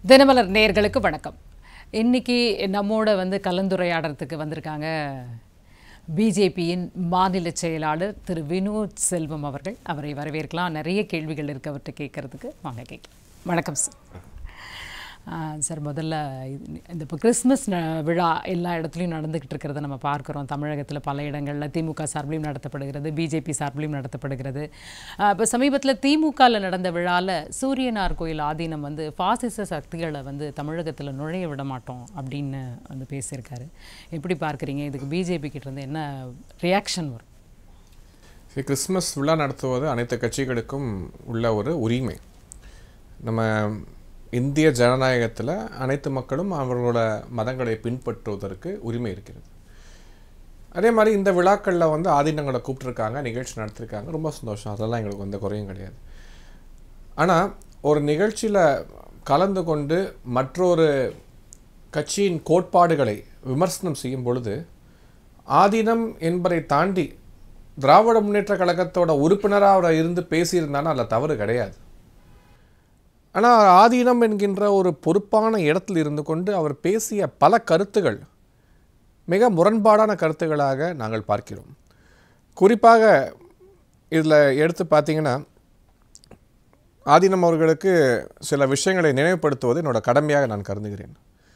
தினமலர் நேயர்களுக்கு வணக்கம் இன்னைக்கு நம்மோட வந்து கலந்துரையாடுறதுக்கு வந்திருக்காங்க பிஜேபியின் மாநில செயலாளர் திரு வினோத் செல்வம் அவர்கள் அவரை வரவேற்கலாம் நிறைய கேள்விகள் இருக்கு அவர்கிட்ட கேட்கறதுக்கு வாங்க கேட்கலாம் வணக்கம் சார் ஆ, சார் முதல்ல இது- இந்த இப்போ கிறிஸ்மஸ் ந- விழா எல்லா இடத்துலையும் நடந்துக்கிட்டு இருக்கிறத நம்ம பார்க்குறோம் தமிழகத்தில் பல இடங்களில் திமுக சார்பிலையும் நடத்தப்படுகிறது பிஜேபி சார்பிலையும் நடத்தப்படுகிறது இப்போ சமீபத்தில் திமுகவில் நடந்த விழாவில் சூரியனார் கோயில் ஆதீனம் வந்து பாசிச சக்திகளை வந்து தமிழகத்தில் நுழைய விட மாட்டோம் அப்படின்னு வந்து பேசியிருக்காரு எப்படி பார்க்குறீங்க இதுக்கு பிஜேபி கிட்ட இருந்து என்ன ரியாக்ஷன் வரும் சரி, கிறிஸ்மஸ் விழா நடத்துவது அனைத்து கட்சிகளுக்கும் உள்ள ஒரு உரிமை நம்ம இந்திய ஜனநாயகத்தில் அனைத்து மக்களும் அவர்களோட மதங்களை பின்பற்றுவதற்கு உரிமை இருக்கிறது அதே மாதிரி இந்த விழாக்களில் வந்து ஆதீனங்களை கூப்பிட்டுருக்காங்க நிகழ்ச்சி நடத்திருக்காங்க ரொம்ப சந்தோஷம் அதெல்லாம் எங்களுக்கு எந்த குறையும் கிடையாது ஆனால் ஒரு நிகழ்ச்சியில் கலந்து கொண்டு மற்றொரு கட்சியின் கோட்பாடுகளை விமர்சனம் செய்யும் பொழுது ஆதீனம் என்பதை தாண்டி திராவிட முன்னேற்ற கழகத்தோட உறுப்பினராக அவர் இருந்து பேசியிருந்தானா அதில் தவறு கிடையாது ஆனால் ஆதீனம் என்கின்ற ஒரு பொறுப்பான இடத்தில் இருந்து கொண்டு அவர் பேசிய பல கருத்துகள் மிக முரண்பாடான கருத்துகளாக நாங்கள் பார்க்கிறோம் குறிப்பாக இதில் எடுத்து பார்த்தீங்கன்னா ஆதீனம் அவர்களுக்கு சில விஷயங்களை நினைவுபடுத்துவது என்னோட கடமையாக நான் கருதுகிறேன்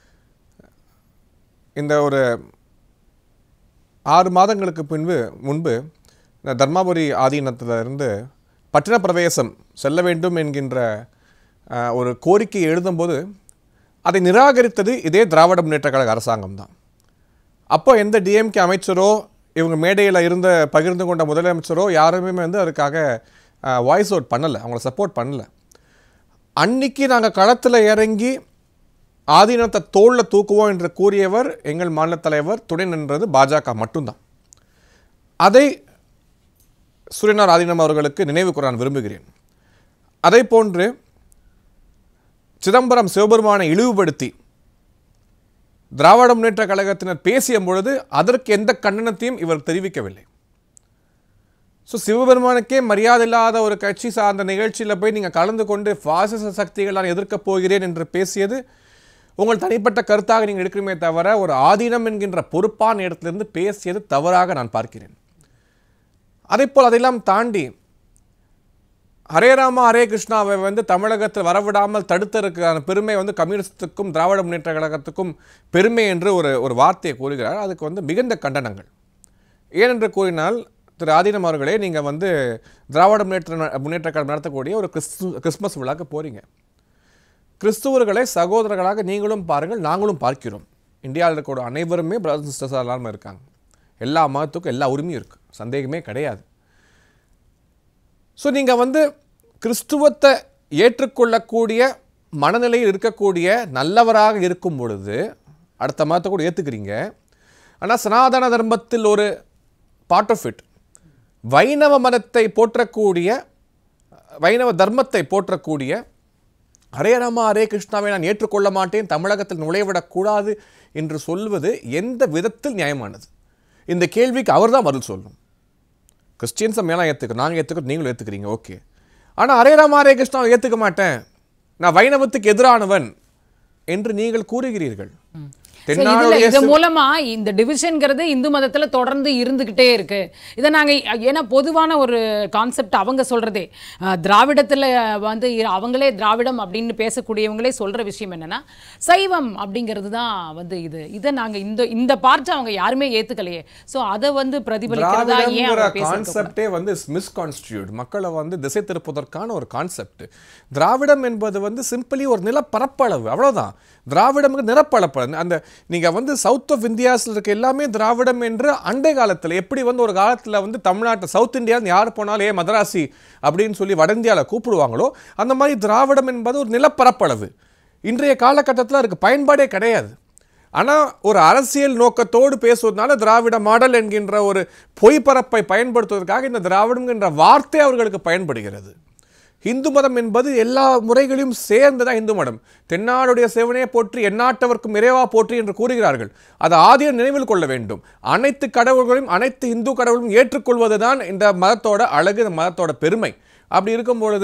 இந்த ஒரு ஆறு மாதங்களுக்கு பின்பு முன்பு இந்த தர்மாபுரி ஆதீனத்திலிருந்து பட்டின பிரவேசம் செல்ல வேண்டும் என்கின்ற அஹ், ஒரு கோரிக்கை எழுதும்போது அதை நிராகரித்தது இதே திராவிட முன்னேற்ற கழக அரசாங்கம் தான் அப்போ எந்த டிஎம்கே அமைச்சரோ இவங்க மேடையில் இருந்த பகிர்ந்து கொண்ட முதலமைச்சரோ யாருமே வந்து அதுக்காக வாய்ஸ் அவுட் பண்ணலை அவங்கள சப்போர்ட் பண்ணல அன்னைக்கு நாங்கள் களத்தில் இறங்கி ஆதீனத்தை தோளில் தூக்குவோம் என்று கூறியவர் எங்கள் மாநில தலைவர் துணை நின்றது பாஜக மட்டும்தான் அதை சூரியனார் ஆதீனம் அவர்களுக்கு நினைவு கூற நான் விரும்புகிறேன் அதை போன்று சிதம்பரம் சிவபெருமானை இழிவுபடுத்தி திராவிட முன்னேற்ற கழகத்தினர் பேசிய பொழுது அதற்கு எந்த கண்டனத்தையும் இவர் தெரிவிக்கவில்லை ஸோ சிவபெருமானுக்கே மரியாதை இல்லாத ஒரு கட்சி சார்ந்த நிகழ்ச்சியில் போய் நீங்கள் கலந்து கொண்டு பாசிச சக்திகள் நான் எதிர்க்கப் போகிறேன் என்று பேசியது உங்கள் தனிப்பட்ட கருத்தாக நீங்கள் எடுக்கணுமே தவிர ஒரு ஆதீனம் என்கின்ற பொறுப்பான இடத்திலிருந்து பேசியது தவறாக நான் பார்க்கிறேன் அதேபோல் அதையெல்லாம் தாண்டி ஹரே ராமா ஹரே கிருஷ்ணாவை வந்து தமிழகத்தில் வரவிடாமல் தடுத்ததற்கான பெருமை வந்து கம்யூனிஸ்டுக்கும் திராவிட முன்னேற்ற கழகத்துக்கும் பெருமை என்று ஒரு ஒரு வார்த்தையை கூறுகிறார் அதுக்கு வந்து மிகுந்த கண்டனங்கள் ஏனென்று கூறினால் திரு ஆதீனம் அவர்களே நீங்கள் வந்து திராவிட முன்னேற்ற முன்னேற்ற கழகம் நடத்தக்கூடிய ஒரு கிறிஸ்து கிறிஸ்மஸ் விழாக்கு போகிறீங்க கிறிஸ்துவர்களை சகோதரர்களாக நீங்களும் பாருங்கள் நாங்களும் பார்க்கிறோம் இந்தியாவில் இருக்கக்கூடிய அனைவருமே பிரதர்ஸ் சிஸ்டர்ஸ் எல்லாருமே இருக்காங்க எல்லா மதத்துக்கும் எல்லா உரிமையும் இருக்குது சந்தேகமே கிடையாது ஸோ நீங்கள் வந்து கிறிஸ்துவத்தை ஏற்றுக்கொள்ளக்கூடிய மனநிலையில் இருக்கக்கூடிய நல்லவராக இருக்கும் பொழுது அடுத்த மதத்தை கூட ஏற்றுக்கிறீங்க ஆனால் சனாதன தர்மத்தில் ஒரு பார்ட் ஆஃப் இட் வைணவ மதத்தை போற்றக்கூடிய வைணவ தர்மத்தை போற்றக்கூடிய ஹரே ராமா ஹரே கிருஷ்ணாவை நான் ஏற்றுக்கொள்ள மாட்டேன் தமிழகத்தில் நுழைவிடக்கூடாது என்று சொல்வது எந்த விதத்தில் நியாயமானது இந்த கேள்விக்கு அவர் தான் பதில் சொல்லணும் கிறிஸ்டியன்ஸை மேலே ஏற்றுக்கிறோம் நாங்கள் ஏற்றுக்கிறோம் நீங்களும் ஏற்றுக்கிறீங்க ஓகே ஆனால் ஹரே ராமா ஹரே கிருஷ்ணாவை ஏற்றுக்க மாட்டேன் நான் வைணவத்துக்கு எதிரானவன் என்று நீங்கள் கூறுகிறீர்கள் சரி, இதுல தென்னாடுடைய இது மூலமா இந்த டிவிஷன்ங்கிறது இந்து மதத்துல தொடர்ந்து இருந்துகிட்டே இருக்கு இதை நாங்க ஏன்னா பொதுவான ஒரு கான்செப்ட் அவங்க சொல்றதே அஹ், திராவிடத்துல வந்து இ- அவங்களே திராவிடம் அப்படின்னு பேசக்கூடியவங்களே சொல்ற விஷயம் என்னன்னா சைவம் அப்படிங்கிறது தான் வந்து இது இதை நாங்க இந்த இந்த பார்ட் அவங்க யாருமே ஏத்துக்கலையே சோ அதை வந்து பிரதிபலிக்கிறதா ஏன் திராவிடம்ங்கிற அவங்க பேச கான்செப்டே வந்து மிஸ்கான்ஸ்டியூட் மக்களை வந்து திசை திருப்பதற்கான ஒரு கான்செப்ட் திராவிடம் என்பது வந்து சிம்பிளி ஒரு நிலப்பரப்பளவு அவ்வளவுதான் திராவிடம் நிலப்பரப்பளவு அந்த நீங்க வந்து சவுத் ஆஃப் இந்தியாஸ்ல இருக்க எல்லாமே திராவிடம் என்று அண்டை காலத்துல எப்படி வந்து ஒரு காலத்துல வந்து தமிழ்நாட்டு சவுத் இந்தியா யார் போனாலும் ஏ மதராசி அப்படின்னு சொல்லி வட இந்தியால கூப்பிடுவாங்களோ அந்த மாதிரி திராவிடம் என்பது ஒரு நிலப்பரப்பளவு இன்றைய காலகட்டத்தில் அதுக்கு பயன்பாடே கிடையாது ஆனால் ஒரு அரசியல் நோக்கத்தோடு பேசுவதனால திராவிட மாடல் என்கின்ற ஒரு பொய்ப்பரப்பை பயன்படுத்துவதற்காக இந்த திராவிடம் என்ற வார்த்தை அவர்களுக்கு பயன்படுகிறது இந்து மதம் என்பது எல்லா முறைகளையும் சேர்ந்ததான் இந்து மதம் தென்னாடுடைய சிவனே போற்றி எந்நாட்டவர்க்கும் இறைவா போற்றி என்று கூறுகிறார்கள் அது ஆதியம் நினைவில் கொள்ள வேண்டும் அனைத்து கடவுள்களையும் அனைத்து இந்து கடவுளும் ஏற்றுக்கொள்வதுதான் இந்த மதத்தோட அழகு இந்த மதத்தோட பெருமை அப்படி இருக்கும் பொழுது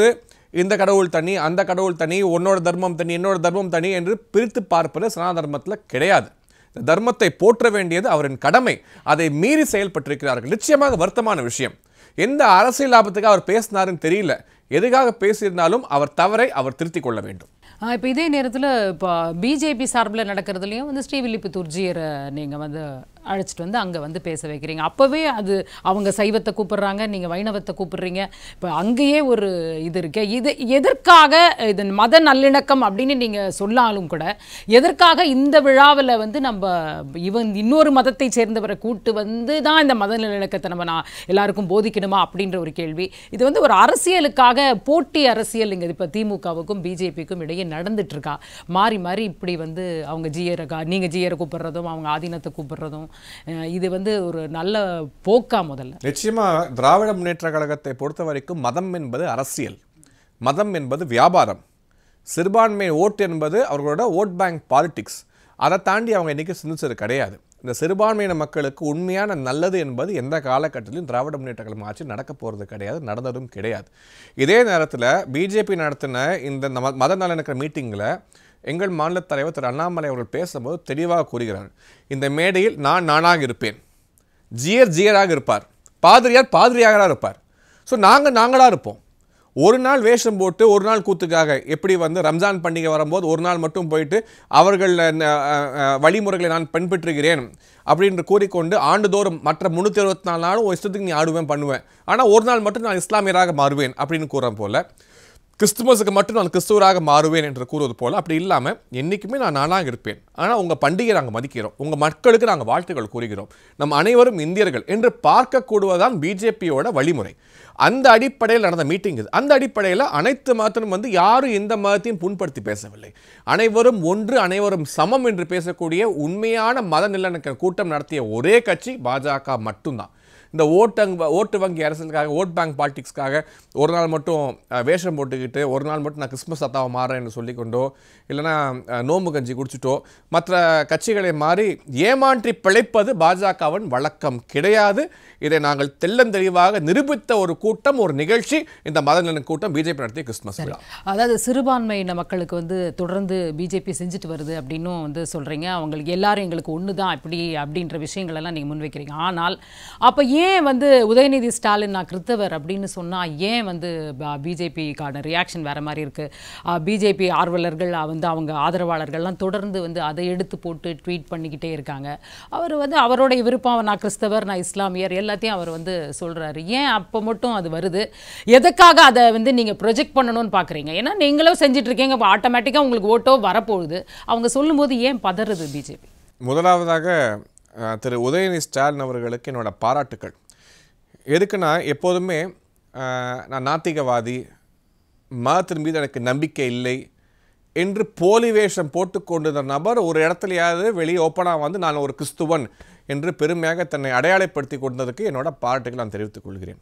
இந்த கடவுள் தனி அந்த கடவுள் தனி உன்னோட தர்மம் தனி என்னோட தர்மம் தனி என்று பிரித்து பார்ப்பது சனாதன தர்மத்தில் கிடையாது இந்த தர்மத்தை போற்ற வேண்டியது அவரின் கடமை அதை மீறி செயல்பட்டிருக்கிறார்கள் நிச்சயமாக வருத்தமான விஷயம் எந்த அரசியல் லாபத்துக்கு அவர் பேசினாருன்னு தெரியல எதுக்காக பேசியிருந்தாலும் அவர் தவறை அவர் திருத்திக் கொள்ள வேண்டும் இப்போ இதே நேரத்தில் இப்போ பிஜேபி சார்பில் நடக்கிறதுலையும் வந்து ஸ்ரீவில்லிபுத்தூர் ஜியரை நீங்கள் வந்து அழைச்சிட்டு வந்து அங்கே வந்து பேச வைக்கிறீங்க அப்போவே அது அவங்க சைவத்தை கூப்பிடுறாங்க நீங்கள் வைணவத்தை கூப்பிடுறீங்க இப்போ அங்கேயே ஒரு இது இருக்கு இது எதற்காக இது மத நல்லிணக்கம் அப்படின்னு நீங்கள் சொன்னாலும் கூட எதற்காக இந்த விழாவில் வந்து நம்ம இவன் இன்னொரு மதத்தை சேர்ந்தவரை கூட்டு வந்து தான் இந்த மத நல்லிணக்கத்தை நம்ம நான் எல்லாருக்கும் போதிக்கணுமா அப்படின்ற ஒரு கேள்வி இது வந்து ஒரு அரசியலுக்காக போட்டி அரசியல் இங்கே இப்போ திமுகவுக்கும் பிஜேபிக்கும் இடையே நடந்துட்டு இருக்கா மாறி மாறி இப்படி வந்து அவங்க ஜியரக்கா நீங்கள் ஜியரை கூப்பிடுறதும் அவங்க ஆதீனத்தை கூப்பிடுறதும் அஹ் இது வந்து ஒரு நல்ல போக்கா முதல்ல நிச்சயமா திராவிட முன்னேற்ற கழகத்தை பொறுத்த வரைக்கும் மதம் என்பது அரசியல் மதம் என்பது வியாபாரம் சிறுபான்மை ஓட்டு என்பது அவர்களோட ஓட் பேங்க் பாலிடிக்ஸ் அதை தாண்டி அவங்க இன்னைக்கு சிந்திச்சது கிடையாது இந்த சிறுபான்மையின மக்களுக்கு உண்மையான நல்லது என்பது எந்த காலகட்டத்திலும் திராவிட முன்னேற்ற கழகம் ஆட்சி நடக்க போகிறது கிடையாது நடந்ததும் கிடையாது இதே நேரத்தில் பிஜேபி நடத்தின இந்த ம- மத நலனுக்கிற மீட்டிங்கில் எங்கள் மாநில தலைவர் திரு அண்ணாமலை அவர்கள் பேசும்போது தெளிவாக கூறுகிறார் இந்த மேடையில் நான் நானாக இருப்பேன் ஜியர் ஜியராக இருப்பார் பாதிரியார் பாதிரியாராக இருப்பார் ஸோ நாங்கள் நாங்களாக இருப்போம் ஒரு நாள் வேஷம் போட்டு ஒரு நாள் கூத்துக்காக எப்படி வந்து ரம்ஜான் பண்டிகை வரும்போது ஒரு நாள் மட்டும் போயிட்டு அவர்கள் அஹ், அஹ், அஹ், வழிமுறைகளை நான் பின்பற்றுகிறேன் அப்படின்னு கூறிக்கொண்டு ஆண்டுதோறும் மற்ற முந்நூற்றி அறுபத்தி நாலு நாளும் ஒரு இஷ்டத்துக்கு நீ ஆடுவேன் பண்ணுவேன் ஆனால் ஒரு நாள் மட்டும் நான் இஸ்லாமியராக மாறுவேன் அப்படின்னு கூற போல கிறிஸ்துமஸுக்கு மட்டும் நான் கிறிஸ்துவராக மாறுவேன் என்று கூறுவது போல அப்படி இல்லாமல் என்றைக்குமே நான் நானாக இருப்பேன் ஆனால் உங்கள் பண்டிகை நாங்கள் மதிக்கிறோம் உங்கள் மக்களுக்கு நாங்கள் வாழ்த்துக்கள் கூறுகிறோம் நம் அனைவரும் இந்தியர்கள் என்று பார்க்கக்கூடுவதுதான் பிஜேபியோட வழிமுறை அந்த அடிப்படையில் நடந்த மீட்டிங் இது அந்த அடிப்படையில் அனைத்து மதத்திலும் வந்து யாரும் எந்த மதத்தையும் புண்படுத்தி பேசவில்லை அனைவரும் ஒன்று அனைவரும் சமம் என்று பேசக்கூடிய உண்மையான மத நிலநடுக்க கூட்டம் நடத்திய ஒரே கட்சி பாஜக மட்டும்தான் இந்த ஓட்டங் ஓட்டு வங்கி அரசியலுக்காக ஓட் பேங்க் பாலிடிக்ஸ்க்காக ஒரு நாள் மட்டும் அஹ், வேஷம் போட்டுக்கிட்டு ஒரு நாள் மட்டும் நான் கிறிஸ்மஸ் தாத்தாவை மாறேன் என்று சொல்லிக்கொண்டோ இல்லைன்னா அஹ், நோம்பு கஞ்சி குடிச்சிட்டோ மற்ற கட்சிகளை மாறி ஏமாற்றி பிழைப்பது பாஜகவின் வழக்கம் கிடையாது இதை நாங்கள் தெள்ளந்தெளிவாக நிரூபித்த ஒரு கூட்டம் ஒரு நிகழ்ச்சி இந்த மத நலன் கூட்டம் பிஜேபி நடத்திய கிறிஸ்மஸ் விழா அதாவது சிறுபான்மையின மக்களுக்கு வந்து தொடர்ந்து பிஜேபி செஞ்சுட்டு வருது அப்படின்னும் வந்து சொல்கிறீங்க அவங்களுக்கு எல்லாரும் எங்களுக்கு ஒன்று தான் இப்படி அப்படின்ற விஷயங்கள் எல்லாம் நீங்கள் முன்வைக்கிறீங்க ஆனால் அப்போ ஏன் வந்து உதயநிதி ஸ்டாலின் நான் கிறித்தவர் அப்படின்னு சொன்னால் ஏன் வந்து பிஜேபிக்கான ரியாக்ஷன் வேற மாதிரி இருக்குது பிஜேபி ஆர்வலர்கள் வந்து அவங்க ஆதரவாளர்கள்லாம் தொடர்ந்து வந்து அதை எடுத்து போட்டு ட்வீட் பண்ணிக்கிட்டே இருக்காங்க அவர் வந்து அவருடைய விருப்பம் நான் கிறிஸ்தவர் நான் இஸ்லாமியர் எல்லாத்தையும் அவர் வந்து சொல்கிறாரு ஏன் அப்போ மட்டும் அது வருது எதுக்காக அதை வந்து நீங்கள் ப்ரொஜெக்ட் பண்ணணும்னு பார்க்குறீங்க ஏன்னா நீங்களும் செஞ்சுட்டு இருக்கீங்க இப்போ ஆட்டோமேட்டிக்காக உங்களுக்கு ஓட்டோ வரப்போகுது அவங்க சொல்லும்போது ஏன் பதறுது பிஜேபி முதலாவதாக அஹ், திரு உதயநிதி ஸ்டாலின் அவர்களுக்கு என்னோட பாராட்டுக்கள் எதுக்குன்னா எப்போதுமே அஹ், நான் நாத்திகவாதி மதத்தின் மீது எனக்கு நம்பிக்கை இல்லை என்று போலி வேஷம் போட்டுக்கொண்டிருந்த நபர் ஒரு இடத்துலையாவது வெளியே ஓப்பனாக வந்து நான் ஒரு கிறிஸ்துவன் என்று பெருமையாக தன்னை அடையாளப்படுத்தி கொண்டதுக்கு என்னோட பாராட்டுகள் நான் தெரிவித்துக் கொள்கிறேன்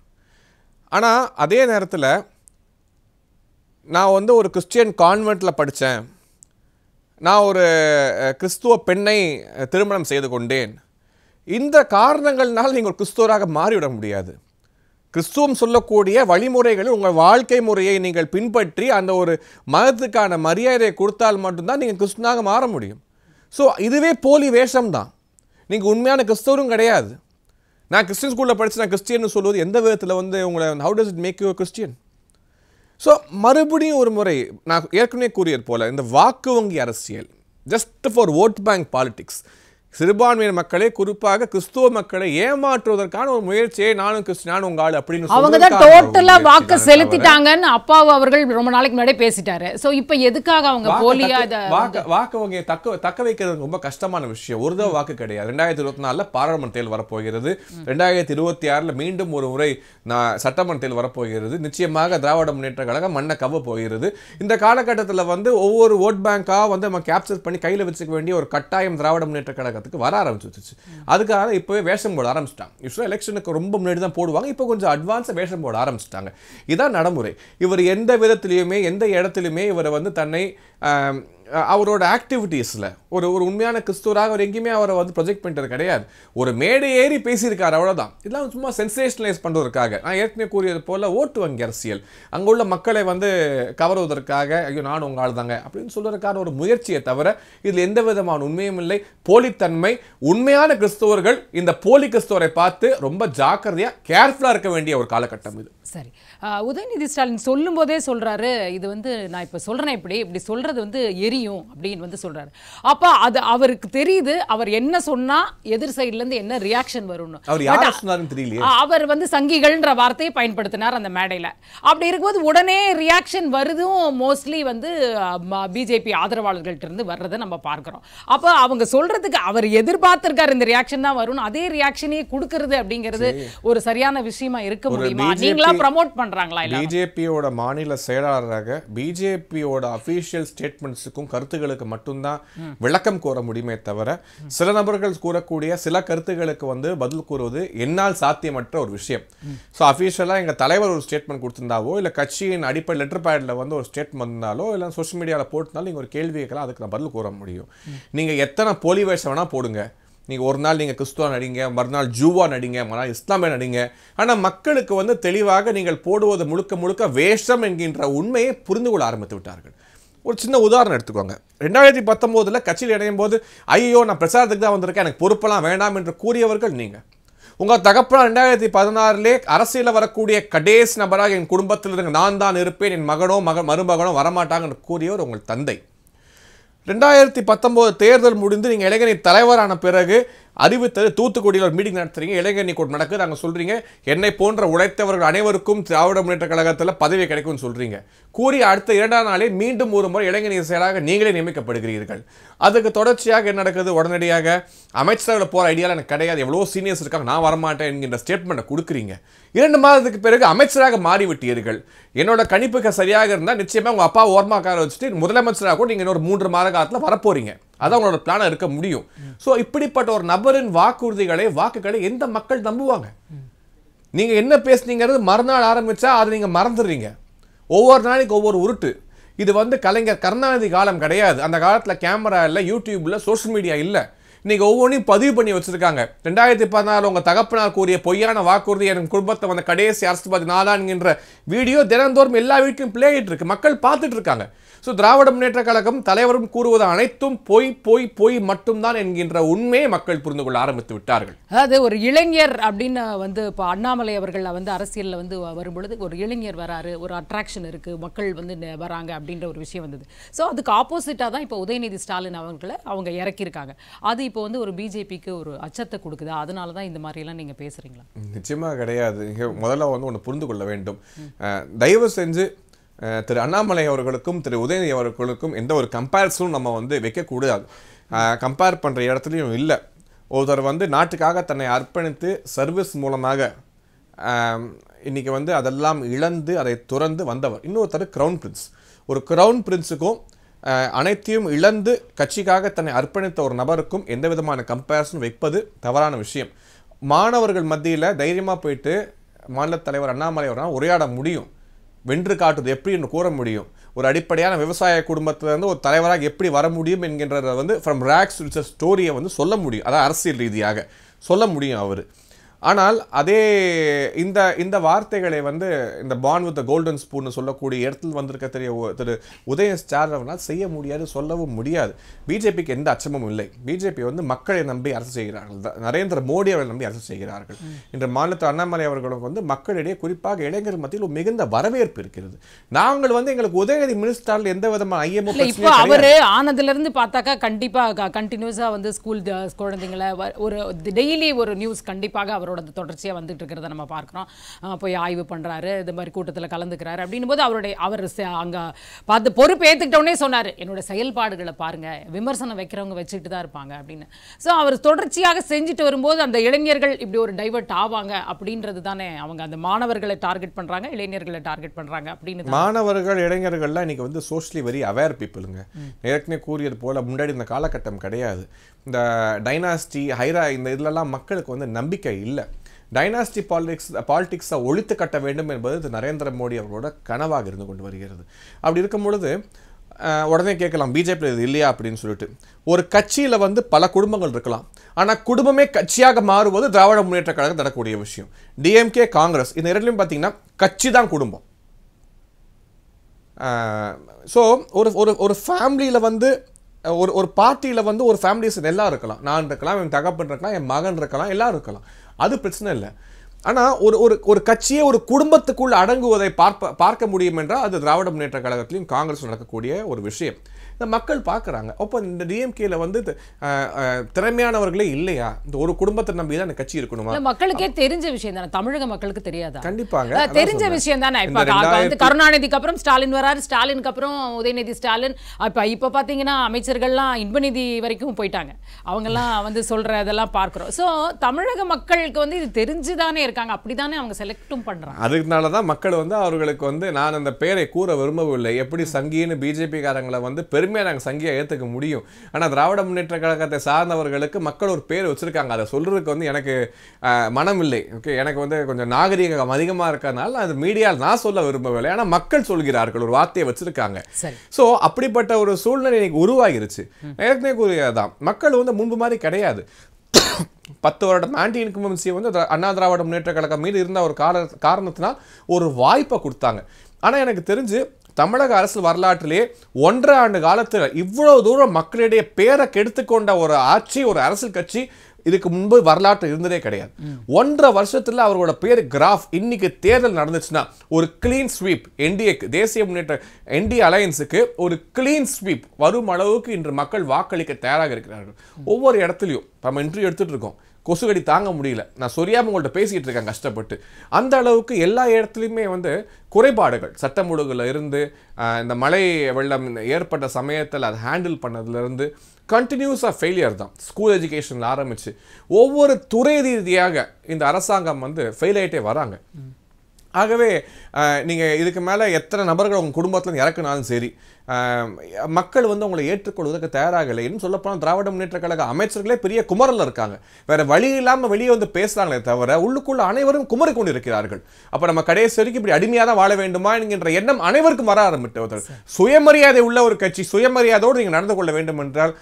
ஆனால் அதே நேரத்தில் நான் வந்து ஒரு கிறிஸ்டியன் கான்வெண்ட்டில் படித்தேன் நான் ஒரு அஹ், கிறிஸ்துவ பெண்ணை அஹ், திருமணம் செய்து கொண்டேன் இந்த காரணங்கள்னால் நீங்கள் ஒரு கிறிஸ்துவராக மாறிவிட முடியாது கிறிஸ்துவம் சொல்லக்கூடிய வழிமுறைகளில் உங்கள் வாழ்க்கை முறையை நீங்கள் பின்பற்றி அந்த ஒரு மதத்துக்கான மரியாதையை கொடுத்தால் மட்டும்தான் நீங்கள் கிறிஸ்துவனாக மாற முடியும் ஸோ இதுவே போலி வேஷம்தான் நீங்கள் உண்மையான கிறிஸ்தவரும் கிடையாது நான் கிறிஸ்டியன் ஸ்கூலில் படித்து நான் கிறிஸ்டியன் சொல்வது எந்த விதத்தில் வந்து உங்களை how does it make you Christian so மறுபடியும் ஒரு முறை நான் ஏற்கனவே கூறியது போல இந்த வாக்கு வங்கி அரசியல் just for vote bank politics சிறுபான்மையினர் மக்களை குறிப்பாக கிறிஸ்துவ மக்களை ஏமாற்றுவதற்கான ஒரு முயற்சியை நானும் கிறிஸ்து நானும் உங்க ஆள் அப்படின்னு அவங்க தான் சொல்வதற்கான ஒரு டோட்டலா முயற்சி வாக்கு தானே தவிர, செலுத்திட்டாங்கன்னு அப்பாவு அவர்கள் ரொம்ப நாளைக்கு முன்னாடி பேசிட்டாரு சோ இப்போ எதுக்காக அவங்க வாக்கு போலியா தக்க- இதை வாக்கு வாக்கு வங்கியை தக்க தக்க வைக்கிறது ரொம்ப கஷ்டமான விஷயம் ஒரு தடவை வாக்கு கிடையாது ரெண்டாயிரத்தி இருபத்தி நாலுல பாராளுமன்ற தேர்தல் வரப்போகிறது ரெண்டாயிரத்தி இருபத்தி ஆறுல மீண்டும் ஒரு முறை நான் சட்டமன்ற தேர்தல் வரப்போகிறது நிச்சயமாக திராவிட முன்னேற்ற கழகம் மண்ணை கவ போகிறது இந்த காலகட்டத்தில் வந்து ஒவ்வொரு ஓட் பேங்கா வந்து நம்ம கேப்சர் பண்ணி கையில வச்சுக்க வேண்டிய ஒரு கட்டாயம் திராவிட முன்னேற்ற கழகத்துக்கு வர ஆரம்பிச்சிருச்சு அதுக்காக இப்போவே வேஷம் போட ஆரம்பிச்சிட்டாங்க யூஸ்வலாக எலெக்ஷனுக்கு ரொம்ப முன்னாடி தான் போடுவாங்க இப்போ கொஞ்சம் அட்வான்ஸாக வேஷம் போட ஆரம்பிச்சிட்டாங்க இதான் நடைமுறை இவர் எந்த விதத்திலையுமே எந்த இடத்துலையுமே இவர் வந்து தன்னை ஆம், அஹ், அவரோட ஆக்டிவிட்டீஸில் ஒரு ஒரு உண்மையான கிறிஸ்துவராக அவர் எங்கேயுமே அவரை வந்து ப்ரொஜெக்ட் பண்ணிட்டது கிடையாது ஒரு மேடை ஏறி பேசியிருக்காரு அவ்வளவுதான் இதெல்லாம் சும்மா சென்சேஷனலைஸ் பண்ணுவதற்காக நான் ஏற்கனவே கூறியது போல ஓட்டு வங்கி அரசியல் அங்க உள்ள மக்களை வந்து கவருவதற்காக ஐயோ நானும் உங்க ஆள் தாங்க அப்படின்னு சொல்றதுக்கான ஒரு முயற்சியை தவிர இதில் எந்த விதமான உண்மையும் இல்லை போலித்தன்மை உண்மையான கிறிஸ்தவர்கள் இந்த போலி கிறிஸ்தவரை பார்த்து ரொம்ப ஜாக்கிரதையா கேர்ஃபுல்லா இருக்க வேண்டிய ஒரு காலகட்டம் இது சரி ஆஹ் உதயநிதி ஸ்டாலின் சொல்லும்போதே சொல்றாரு இது வந்து நான் இப்ப சொல்றேன் இப்படி இப்படி சொல்றது வந்து எரியும் அப்படின்னு வந்து சொல்றாரு அப்ப அது அவருக்கு தெரியுது அவர் என்ன சொன்னா எதிர் சைடுல இருந்து என்ன ரியாக்ஷன் வரும்னு அவர் யாரை சொன்னாருன்னு தெரியலையே ஆ, அவர் வந்து சங்கிகள்ன்ற வார்த்தையை பயன்படுத்தினார் அந்த மேடையில அப்படி இருக்கும்போது உடனே ரியாக்ஷன் வருதும் மோஸ்ட்லி வந்து பிஜேபி ஆதரவாளர்கள்ட்ட இருந்து வர்றதை நம்ம பார்க்கிறோம் அப்போ அவங்க சொல்றதுக்கு அவர் எதிர்பார்த்திருக்காரு இந்த ரியாக்ஷன் தான் வரும்னு அதே ரியாக்ஷனையே கொடுக்கறது அப்படிங்கிறது ஒரு சரியான விஷயமா இருக்க ஒரு முடியுமா BJP நீங்களா ப்ரமோட் பண்றாங்களா இல்ல பிஜேபியோட மாநில செயலாளராக பிஜேபியோட அபிஷியல் ஸ்டேட்மெண்ட்ஸுக்கும் கருத்துகளுக்கு மட்டும்தான் விளக்கம் கூற முடியுமே தவிர சில நபர்கள் கூறக்கூடிய சில கருத்துகளுக்கு வந்து பதில் கூறுவது என்னால் சாத்தியமற்ற ஒரு விஷயம் ஸோ அஃபீஷியலாக எங்கள் தலைவர் ஒரு ஸ்டேட்மெண்ட் கொடுத்திருந்தாவோ இல்லை கட்சியின் அடிப்படை லெட்டர் பேடில் வந்து ஒரு ஸ்டேட்மெண்ட் வந்தாலோ இல்லை சோஷியல் மீடியாவில் போட்டிருந்தாலும் நீங்கள் ஒரு கேள்வி கேட்கலாம் அதுக்கு நான் பதில் கூற முடியும் நீங்கள் எத்தனை போலி வேஷம் வேணால் போடுங்க நீங்கள் ஒரு நாள் நீங்கள் கிறிஸ்துவா நடிங்க மறுநாள் ஜூவா நடிங்க மறுநாள் இஸ்லாமிய நடிங்க ஆனால் மக்களுக்கு வந்து தெளிவாக நீங்கள் போடுவது முழுக்க முழுக்க வேஷம் என்கின்ற உண்மையை புரிந்து கொள்ள ஆரம்பித்து விட்டார்கள் ஒரு சின்ன உதாரணம் எடுத்துக்கோங்க ரெண்டாயிரத்தி பத்தொம்போதில் கட்சியில் இணையும் போது ஐயோ நான் பிரச்சாரத்துக்கு தான் வந்திருக்கேன் எனக்கு பொறுப்பெல்லாம் வேண்டாம் என்று கூறியவர்கள் நீங்கள் உங்கள் தகப்பனா ரெண்டாயிரத்தி பதினாறுலே அரசியலில் வரக்கூடிய கடைசி நபராக என் குடும்பத்தில் இருங்க நான் தான் இருப்பேன் என் மகனோ மக மருமகனோ வரமாட்டாங்க என்று கூறியவர் உங்கள் தந்தை ரெண்டாயிரத்தி பத்தொம்போது தேர்தல் முடிந்து நீங்கள் இளைஞரணி தலைவரான பிறகு அறிவித்தது தூத்துக்குடியில் ஒரு மீட்டிங் நடத்துறீங்க இளைஞரணி கூட்டம் நடக்குது நாங்கள் சொல்றீங்க என்னை போன்ற உழைத்தவர்கள் அனைவருக்கும் திராவிட முன்னேற்ற கழகத்தில் பதவி கிடைக்கும்னு சொல்றீங்க கூறி அடுத்த இரண்டாம் நாளே மீண்டும் ஒரு முறை இளைஞரணி செயலாக நீங்களே நியமிக்கப்படுகிறீர்கள் அதுக்கு தொடர்ச்சியாக என்ன நடக்குது உடனடியாக அமைச்சரவையில் போகிற ஐடியாவில் எனக்கு கிடையாது எவ்வளோ சீனியர்ஸ் இருக்காங்க நான் வரமாட்டேன் என்கின்ற ஸ்டேட்மெண்ட்டை கொடுக்குறீங்க இரண்டு மாதத்துக்கு பிறகு அமைச்சராக மாறிவிட்டீர்கள் என்னோட கணிப்புக்கு சரியாக இருந்தால் நிச்சயமா உங்க அப்பா ஓர்மாக்கார வச்சுட்டு முதலமைச்சராக கூட நீங்க இன்னொரு மூன்று மாத காலத்தில் வரப்போறீங்க அதான் உங்களோட பிளானாக இருக்க முடியும் ஸோ இப்படிப்பட்ட ஒரு நபரின் வாக்குறுதிகளை வாக்குகளை எந்த மக்கள் நம்புவாங்க நீங்க என்ன பேசுனீங்கிறது மறுநாள் ஆரம்பிச்சா அதை நீங்க மறந்துடுறீங்க ஒவ்வொரு நாளைக்கு ஒவ்வொரு உருட்டு இது வந்து கலைஞர் கருணாநிதி காலம் கிடையாது அந்த காலத்துல கேமரா இல்லை யூடியூப்ல சோஷியல் மீடியா இல்லை இன்னைக்கு ஒவ்வொன்றையும் பதிவு பண்ணி வச்சிருக்காங்க ரெண்டாயிரத்தி பதினாறு உங்க தகப்பனார் கூறிய பொய்யான வாக்குறுதி என் குடும்பத்தை வந்த கடைசி அரசுபதி நாதான்கின்ற வீடியோ தினந்தோறும் எல்லா வீட்லையும் பிளே ஆகிட்டு இருக்கு மக்கள் பார்த்துட்டு இருக்காங்க ஸோ திராவிட முன்னேற்ற கழகம் தலைவரும் கூறுவது அனைத்தும் பொய் பொய் பொய் மட்டும்தான் என்கின்ற உண்மையை மக்கள் புரிந்து கொள்ள ஆரம்பித்து விட்டார்கள் அதாவது ஒரு இளைஞர் அப்படின்னு வந்து இப்போ அண்ணாமலை அவர்கள் வந்து அரசியலில் வந்து வ- வரும்பொழுது ஒரு இளைஞர் வராரு ஒரு அட்ராக்ஷன் இருக்குது மக்கள் வந்து நெ- வராங்க அப்படின்ற ஒரு விஷயம் வந்தது ஸோ அதுக்கு ஆப்போசிட்டாக தான் இப்போ உதயநிதி ஸ்டாலின் அவர்களை அவங்க இறக்கியிருக்காங்க அது இப்போ வந்து ஒரு பிஜேபிக்கு ஒரு அச்சத்தை கொடுக்குதா அதனால தான் இந்த மாதிரியெல்லாம் நீங்கள் பேசுகிறீங்களா நிச்சயமா கிடையாது இங்க முதல்ல வந்து ஒன்று புரிந்து கொள்ள வேண்டும் அஹ், தயவு செஞ்சு அஹ், திரு அண்ணாமலை அவர்களுக்கும் திரு உதயநிதி அவர்களுக்கும் எந்த ஒரு கம்பேரிசனும் நம்ம வந்து வைக்கக்கூடாது கம்பேர் பண்ற இடத்துலையும் இல்லை ஒருத்தர் வந்து நாட்டுக்காக தன்னை அர்ப்பணித்து சர்வீஸ் மூலமாக ஆம், இன்னைக்கு வந்து அதெல்லாம் இழந்து அதை துறந்து வந்தவர் இன்னொருத்தர் கிரவுன் பிரின்ஸ் ஒரு கிரவுன் பிரின்ஸுக்கும் அஹ், அனைத்தையும் இழந்து கட்சிக்காக தன்னை அர்ப்பணித்த ஒரு நபருக்கும் எந்த விதமான கம்பேரிசன் வைப்பது தவறான விஷயம் மாணவர்கள் மத்தியில் தைரியமாக போயிட்டு மாநில தலைவர் அண்ணாமலை அவரால் உரையாட முடியும் வென்று காட்டுவது எப்படின்னு கூற முடியும் ஒரு அடிப்படையான விவசாய குடும்பத்திலேருந்து ஒரு தலைவராக எப்படி வர முடியும் என்கின்றத வந்து ஃப்ரம் ரேக்ஸ் ஸ்டோரியை வந்து சொல்ல முடியும் அதான் அரசியல் ரீதியாக சொல்ல முடியும் அவர் ஆனால் அதே இந்த இந்த வார்த்தைகளை வந்து இந்த பான் வித் கோல்டன் ஸ்பூன் சொல்லக்கூடிய இடத்தில் வந்திருக்க தெரிய ஒ- திரு உதய ஸ்டார் அவர்களால் செய்ய முடியாது சொல்லவும் முடியாது பிஜேபிக்கு எந்த அச்சமும் இல்லை பிஜேபி வந்து மக்களை நம்பி அரசு செய்கிறார்கள் த- நரேந்திர மோடி அவர்களை நம்பி அரசு செய்கிறார்கள் இன்று மாநிலத்தில் அண்ணாமலை அவர்களும் வந்து மக்களிடையே குறிப்பாக இளைஞர் மத்தியில் ஒரு மிகுந்த வரவேற்பு இருக்கிறது நாங்கள் வந்து எங்களுக்கு உதயநிதி மினிஸ்டரில் எந்த விதமான ஐஎம்ஓ இல்லை இப்போ அவர் ஆனதுல இருந்து பார்த்தாக்கா கண்டிப்பாக கண்டினியூஸாக வந்து ஸ்கூல் குழந்தைங்களை வ- ஒரு டெய்லி ஒரு நியூஸ் கண்டிப்பாக அவரோட தொடர்ச்சியாக வந்துட்டு இருக்கிறத நம்ம பார்க்குறோம் போய் ஆய்வு பண்ணுறாரு இது மாதிரி கூட்டத்தில் கலந்துக்கிறாரு அப்படின்னும் போது அவருடைய அவர் அங்கே பார்த்து பொறுப்பு ஏற்றுக்கிட்டோடனே சொன்னார் என்னோட செயல்பாடுகளை பாருங்க விமர்சனம் வைக்கிறவங்க வச்சுக்கிட்டு தான் இருப்பாங்க அப்படின்னு ஸோ அவர் தொடர்ச்சியாக செஞ்சுட்டு வரும்போது அந்த இளைஞர்கள் இப்படி ஒரு டைவர்ட் ஆவாங்க அப்படின்றது தானே அவங்க அந்த மாணவர்களை டார்கெட் பண்ணுறாங்க இளைஞர்களை டார்கெட் பண்ணுறாங்க அப்படின்னு தான் மாணவர்கள் இளைஞர்கள்லாம் இன்னைக்கு வந்து சோஷியலி வெரி அவேர் பீப்புளுங்க ஏற்கனவே கூறியது போல முன்னாடி இந்த காலகட்டம் கிடையாது இந்த டைனாஸ்டி ஹைரா இந்த இதுலலாம் மக்களுக்கு வந்து நம்பிக்கை இல்லை டைனாஸ்டி பாலிடிக்ஸ் பாலிடிக்ஸை ஒழித்து கட்ட வேண்டும் என்பது திரு நரேந்திர மோடி அவர்களோட கனவாக இருந்து கொண்டு வருகிறது அப்படி இருக்கும் பொழுது அஹ், உடனே கேட்கலாம் பிஜேபி இது இல்லையா அப்படின்னு சொல்லிட்டு ஒரு கட்சியில் வந்து பல குடும்பங்கள் இருக்கலாம் ஆனால் குடும்பமே கட்சியாக மாறுவது திராவிட முன்னேற்ற கழகம் நடக்கக்கூடிய விஷயம் டிஎம்கே காங்கிரஸ் இந்த இரண்டுலையும் பார்த்தீங்கன்னா கட்சி தான் குடும்பம் ஸோ ஒரு ஒரு ஒரு ஃபேமிலியில் வந்து அஹ், ஒரு ஒரு பார்ட்டியில் வந்து ஒரு ஃபேமிலிஸ் எல்லாம் இருக்கலாம் நான் இருக்கலாம் என் தகப்பன் இருக்கலாம் என் மகன் இருக்கலாம் எல்லாரும் இருக்கலாம் அது பிரச்சனை இல்லை ஆனால் ஒரு ஒரு ஒரு கட்சியே ஒரு குடும்பத்துக்குள் அடங்குவதை பார்ப்ப பார்க்க முடியும் என்றால் அது திராவிட முன்னேற்ற கழகத்திலையும் காங்கிரஸ் நடக்கக்கூடிய ஒரு விஷயம் இந்த மக்கள் பார்க்குறாங்க அப்போ இந்த டிஎம்கேல வந்து இது, அஹ், அஹ், திறமையானவர்களே இல்லையா இந்த ஒரு குடும்பத்தை நம்பி தான் இந்த கட்சி இருக்கணுமா இல்ல மக்களுக்கே தெரிஞ்ச விஷயம் தானே தமிழக மக்களுக்கு தெரியாதா கண்டிப்பாங்க அஹ் அதான் தெரிஞ்ச சொல்றேன். விஷயம் தானே இப்ப இந்த கா- வந்து ரெண்டாயிரத்தி- கருணாநிதிக்கு அப்புறம் ஸ்டாலின் வராரு ஸ்டாலினுக்கு அப்புறம் உதயநிதி ஸ்டாலின் இப்ப இப்ப பாத்தீங்கன்னா அமைச்சர்கள்லாம் இன்பநிதி வரைக்கும் போயிட்டாங்க அவங்கெல்லாம் வந்து சொல்ற இதெல்லாம் பார்க்கிறோம் சோ தமிழக மக்களுக்கு வந்து இது தெரிஞ்சுதானே இருக்காங்க அப்படிதானே அவங்க செலக்டும் பண்றாங்க அதனால தான் மக்கள் வந்து அவர்களுக்கு வந்து நான் அந்த பேரை கூற விரும்பவில்லை எப்படி சங்கின்னு பிஜேபி காரங்களை வந்து பெருமையாக நாங்கள் சங்கியை ஏற்றுக்க முடியும் ஆனால் திராவிட முன்னேற்ற கழகத்தை சார்ந்தவர்களுக்கு மக்கள் ஒரு பேர் வச்சிருக்காங்க அதை சொல்றதுக்கு வந்து எனக்கு ஆஹ், மனம் இல்லை ஓகே எனக்கு வந்து கொஞ்சம் நாகரிகம் அதிகமாக இருக்கிறதுனால அது மீடியாவில் நான் சொல்ல விரும்பவில்லை ஆனால் மக்கள் சொல்கிறார்கள் ஒரு வார்த்தையை வச்சிருக்காங்க சரி ஸோ அப்படிப்பட்ட ஒரு சூழ்நிலை இன்னைக்கு உருவாகிருச்சு ஏற்கனவே கூறியதான் மக்கள் வந்து முன்பு மாதிரி கிடையாது பத்து வருடம் ஆன்டி இன்கம்பன்சி வந்து திரா- அண்ணா திராவிட முன்னேற்ற கழகம் மீது இருந்த ஒரு கார காரணத்தினால் ஒரு வாய்ப்பை கொடுத்தாங்க ஆனால் எனக்கு தெரிஞ்சு தமிழக அரசியல் வரலாற்றிலே ஒன்றரை ஆண்டு காலத்தில் இவ்வளவு தூரம் மக்களிடையே பேரை கெடுத்துக்கொண்ட ஒரு ஆட்சி ஒரு அரசியல் கட்சி இதுக்கு முன்பு வரலாற்று இருந்ததே கிடையாது ஒன்றரை வருஷத்துல அவரோட பேர் கிராஃப் இன்னைக்கு தேர்தல் நடந்துச்சுன்னா ஒரு கிளீன் ஸ்வீப் என்டிஏக்கு தேசிய முன்னேற்ற என்டிஏ அலையன்ஸுக்கு ஒரு கிளீன் ஸ்வீப் வரும் அளவுக்கு இன்று மக்கள் வாக்களிக்க தயாராக இருக்கிறார்கள் ஒவ்வொரு இடத்துலையும் நம்ம இன்டர்வியூ எடுத்துட்டு இருக்கோம் கொசுகடி தாங்க முடியல நான் சொரியாம உங்கள்ட்ட பேசிட்டு இருக்கேன் கஷ்டப்பட்டு அந்த அளவுக்கு எல்லா இடத்துலையுமே வந்து குறைபாடுகள் சட்டம் ஒழுங்குல இருந்து ஆஹ், இந்த மழை வெள்ளம் ஏற்பட்ட சமயத்தில் அதை ஹேண்டில் பண்ணதுலேருந்து கண்டினியூஸாக ஃபெயிலியர் தான் ஸ்கூல் எஜுகேஷனில் ஆரம்பிச்சு ஒவ்வொரு துறை ரீதியாக இந்த அரசாங்கம் வந்து ஃபெயில் ஆயிட்டே வராங்க ஆகவே அஹ், நீங்க இதுக்கு மேல எத்தனை நபர்கள் உங்க குடும்பத்துல இறக்குனாலும் சரி அஹ், மக்கள் வந்து உங்களை ஏற்றுக்கொள்வதற்கு தயாராக இல்லை இன்னும் சொல்லப்போனால் திராவிட முன்னேற்ற கழக அமைச்சர்களே பெரிய குமரல்ல இருக்காங்க வேற வழி இல்லாம வெளியே வந்து பேசுறாங்களே தவிர உள்ளுக்குள்ள அனைவரும் குமரி கொண்டு இருக்கிறார்கள் அப்ப நம்ம கடைசி வரைக்கும் இப்படி அடிமையா தான் வாழ வேண்டுமா என்கின்ற எண்ணம் அனைவருக்கும் வர ஆரம்பிட்டு சுயமரியாதை உள்ள ஒரு கட்சி சுயமரியாதையோடு நீங்க நடந்து கொள்ள வேண்டும் என்றால்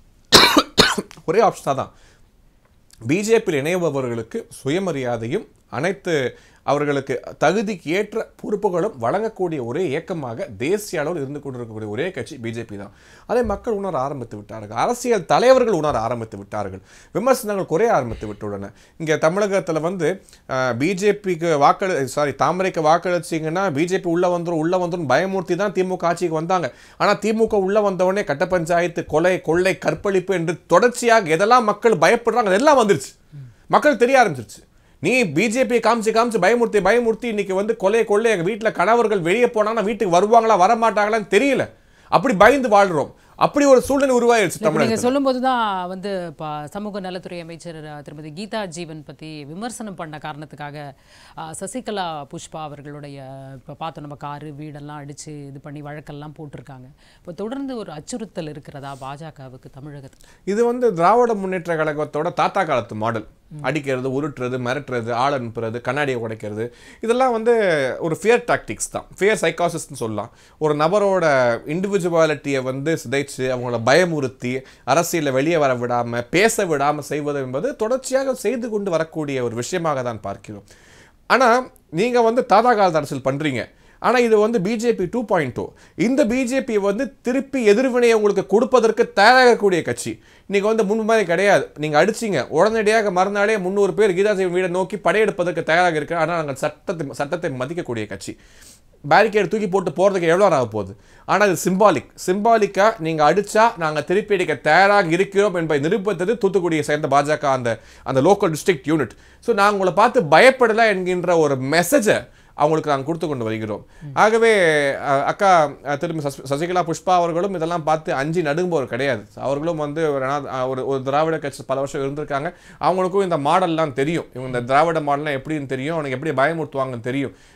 ஒரே ஆப்ஷன் தான் பிஜேபியில் இணைபவர்களுக்கு சுயமரியாதையும் அனைத்து அவர்களுக்கு தகுதிக்கு ஏற்ற பொறுப்புகளும் வழங்கக்கூடிய ஒரே இயக்கமாக தேசிய அளவில் இருந்து கொண்டிருக்கக்கூடிய ஒரே கட்சி பிஜேபி தான் அதை மக்கள் உணர ஆரம்பித்து விட்டார்கள் அரசியல் தலைவர்கள் உணர ஆரம்பித்து விட்டார்கள் விமர்சனங்கள் குறைய ஆரம்பித்து விட்டுள்ளன இங்கே தமிழகத்தில் வந்து பிஜேபிக்கு வாக்களி சாரி தாமரைக்கு வாக்களிச்சிங்கன்னா பிஜேபி உள்ள வந்துரும் உள்ள வந்துரும் பயமூர்த்தி தான் திமுக ஆட்சிக்கு வந்தாங்க ஆனால் திமுக உள்ள வந்தவொடனே கட்ட பஞ்சாயத்து கொலை கொள்ளை கற்பழிப்பு என்று தொடர்ச்சியாக எதெல்லாம் மக்கள் பயப்படுறாங்க அதெல்லாம் வந்துருச்சு மக்கள் தெரிய ஆரம்பிச்சிருச்சு நீ பிஜேபி காமிச்சு காமிச்சு பயமுறுத்தி பயமுறுத்தி இன்னைக்கு வந்து கொலை கொள்ளை எங்க வீட்டுல கணவர்கள் வெளியே போனாங்கன்னா வீட்டுக்கு வருவாங்களா வரமாட்டாங்களான்னு தெரியல அப்படி பயந்து வாழ்றோம் அப்படி ஒரு சூழ்நிலை உருவாயிருச்சு இப்ப நீங்க தமிழகத்துல சொல்லும்போது தான் வந்து ப- சமூக நலத்துறை அமைச்சர் அஹ், திருமதி கீதா ஜீவன் பத்தி விமர்சனம் பண்ண காரணத்துக்காக அஹ், சசிகலா புஷ்பா அவர்களுடைய இப்போ பார்த்தோம் நம்ம காரு வீடெல்லாம் அடிச்சு இது பண்ணி வழக்கெல்லாம் போட்டிருக்காங்க இப்போ தொடர்ந்து ஒரு அச்சுறுத்தல் இருக்கிறதா பாஜகவுக்கு தமிழகத்துக்கு இது வந்து திராவிட முன்னேற்ற கழகத்தோட தாத்தா காலத்து மாடல் அடிக்கிறது உருட்டுறது மிரட்டுறது ஆள் அனுப்புறது கண்ணாடியை உடைக்கிறது இதெல்லாம் வந்து ஒரு ஃபியர் டாக்டிக்ஸ் தான் ஃபியர் சைக்காசிஸ்ட்னு சொல்லலாம் ஒரு நபரோட இண்டிவிஜுவாலிட்டியை வந்து சிதைச்சு அவங்கள பயமுறுத்தி அரசியலில் வெளியே வர விடாமல் பேச விடாமல் செய்வது என்பது தொடர்ச்சியாக செய்து கொண்டு வரக்கூடிய ஒரு விஷயமாக தான் பார்க்கிறோம் ஆனால் நீங்கள் வந்து தாத்தா காலத்து அரசியல் பண்ணுறீங்க ஆனால் இது வந்து பிஜேபி டூ பாயிண்ட் டூ இந்த பிஜேபி வந்து திருப்பி எதிர்வினையை உங்களுக்கு கொடுப்பதற்கு தயாராகக்கூடிய கட்சி இன்னைக்கு வந்து முன்பு மாதிரி கிடையாது நீங்கள் அடிச்சீங்க உடனடியாக மறுநாளே முந்நூறு பேர் கீதாசிவன் வீடை நோக்கி படையெடுப்பதற்கு தயாராக இருக்கு ஆனால் நாங்கள் சட்டத்தை சட்டத்தை மதிக்கக்கூடிய கட்சி பேரிகேட் தூக்கி போட்டு போகிறதுக்கு எவ்வளோ நேரம் ஆக போகுது ஆனால் இது சிம்பாலிக் சிம்பாலிக்காக நீங்கள் அடிச்சா நாங்கள் திருப்பி அடிக்க தயாராக இருக்கிறோம் என்பதை நிரூபித்தது தூத்துக்குடியை சேர்ந்த பாஜக அந்த அந்த லோக்கல் டிஸ்ட்ரிக்ட் யூனிட் ஸோ நாங்கள் உங்களை பார்த்து பயப்படலை என்கின்ற ஒரு மெசேஜை அவங்களுக்கு நாங்கள் கொடுத்து கொண்டு வருகிறோம் ஆகவே அஹ், அக்கா அஹ், திரும்பி சசி- சசிகலா புஷ்பா அவர்களும் இதெல்லாம் பார்த்து அஞ்சு நடுங்குபவர் கிடையாது அவர்களும் வந்து ஒரு அனா- அஹ், ஒரு ஒரு திராவிட கட்சி பல வருஷம் இருந்திருக்காங்க அவங்களுக்கும் இந்த மாடல்லாம் தெரியும் இவங்க இந்த திராவிட மாடல்லாம் எப்படின்னு தெரியும் அவனுக்கு எப்படி பயமுறுத்துவாங்கன்னு தெரியும்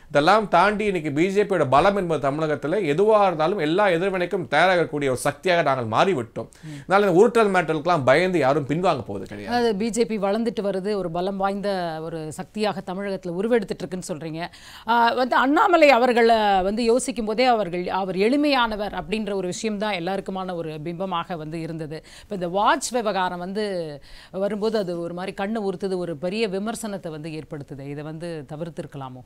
இதெல்லாம் தாண்டி இன்னைக்கு பிஜேபியோட பலம் என்பது தமிழகத்தில் எதுவாக இருந்தாலும் எல்லா எதிர்வினைக்கும் தயாராகக்கூடிய ஒரு சக்தியாக நாங்கள் மாறிவிட்டோம் அதனால இந்த உருட்டல் மேட்டலுக்கெல்லாம் பயந்து யாரும் பின்வாங்க போவது கிடையாது அதாவது பிஜேபி வளர்ந்துட்டு வருது ஒரு பலம் வாய்ந்த ஒரு சக்தியாக தமிழகத்தில் உருவெடுத்துட்டு இருக்குன்னு சொல்றீங்க ஆஹ் வந்து அண்ணாமலை அவர்களை வந்து யோசிக்கும் போதே அவர்கள் அவர் எளிமையானவர் அப்படின்ற ஒரு விஷயம் தான் எல்லாருக்குமான ஒரு பிம்பமாக வந்து இருந்தது இப்போ இந்த வாட்ச் விவகாரம் வந்து வரும்போது அது ஒரு மாதிரி கண்ணு உறுத்துது ஒரு பெரிய விமர்சனத்தை வந்து ஏற்படுத்துது இதை வந்து தவிர்த்திருக்கலாமோ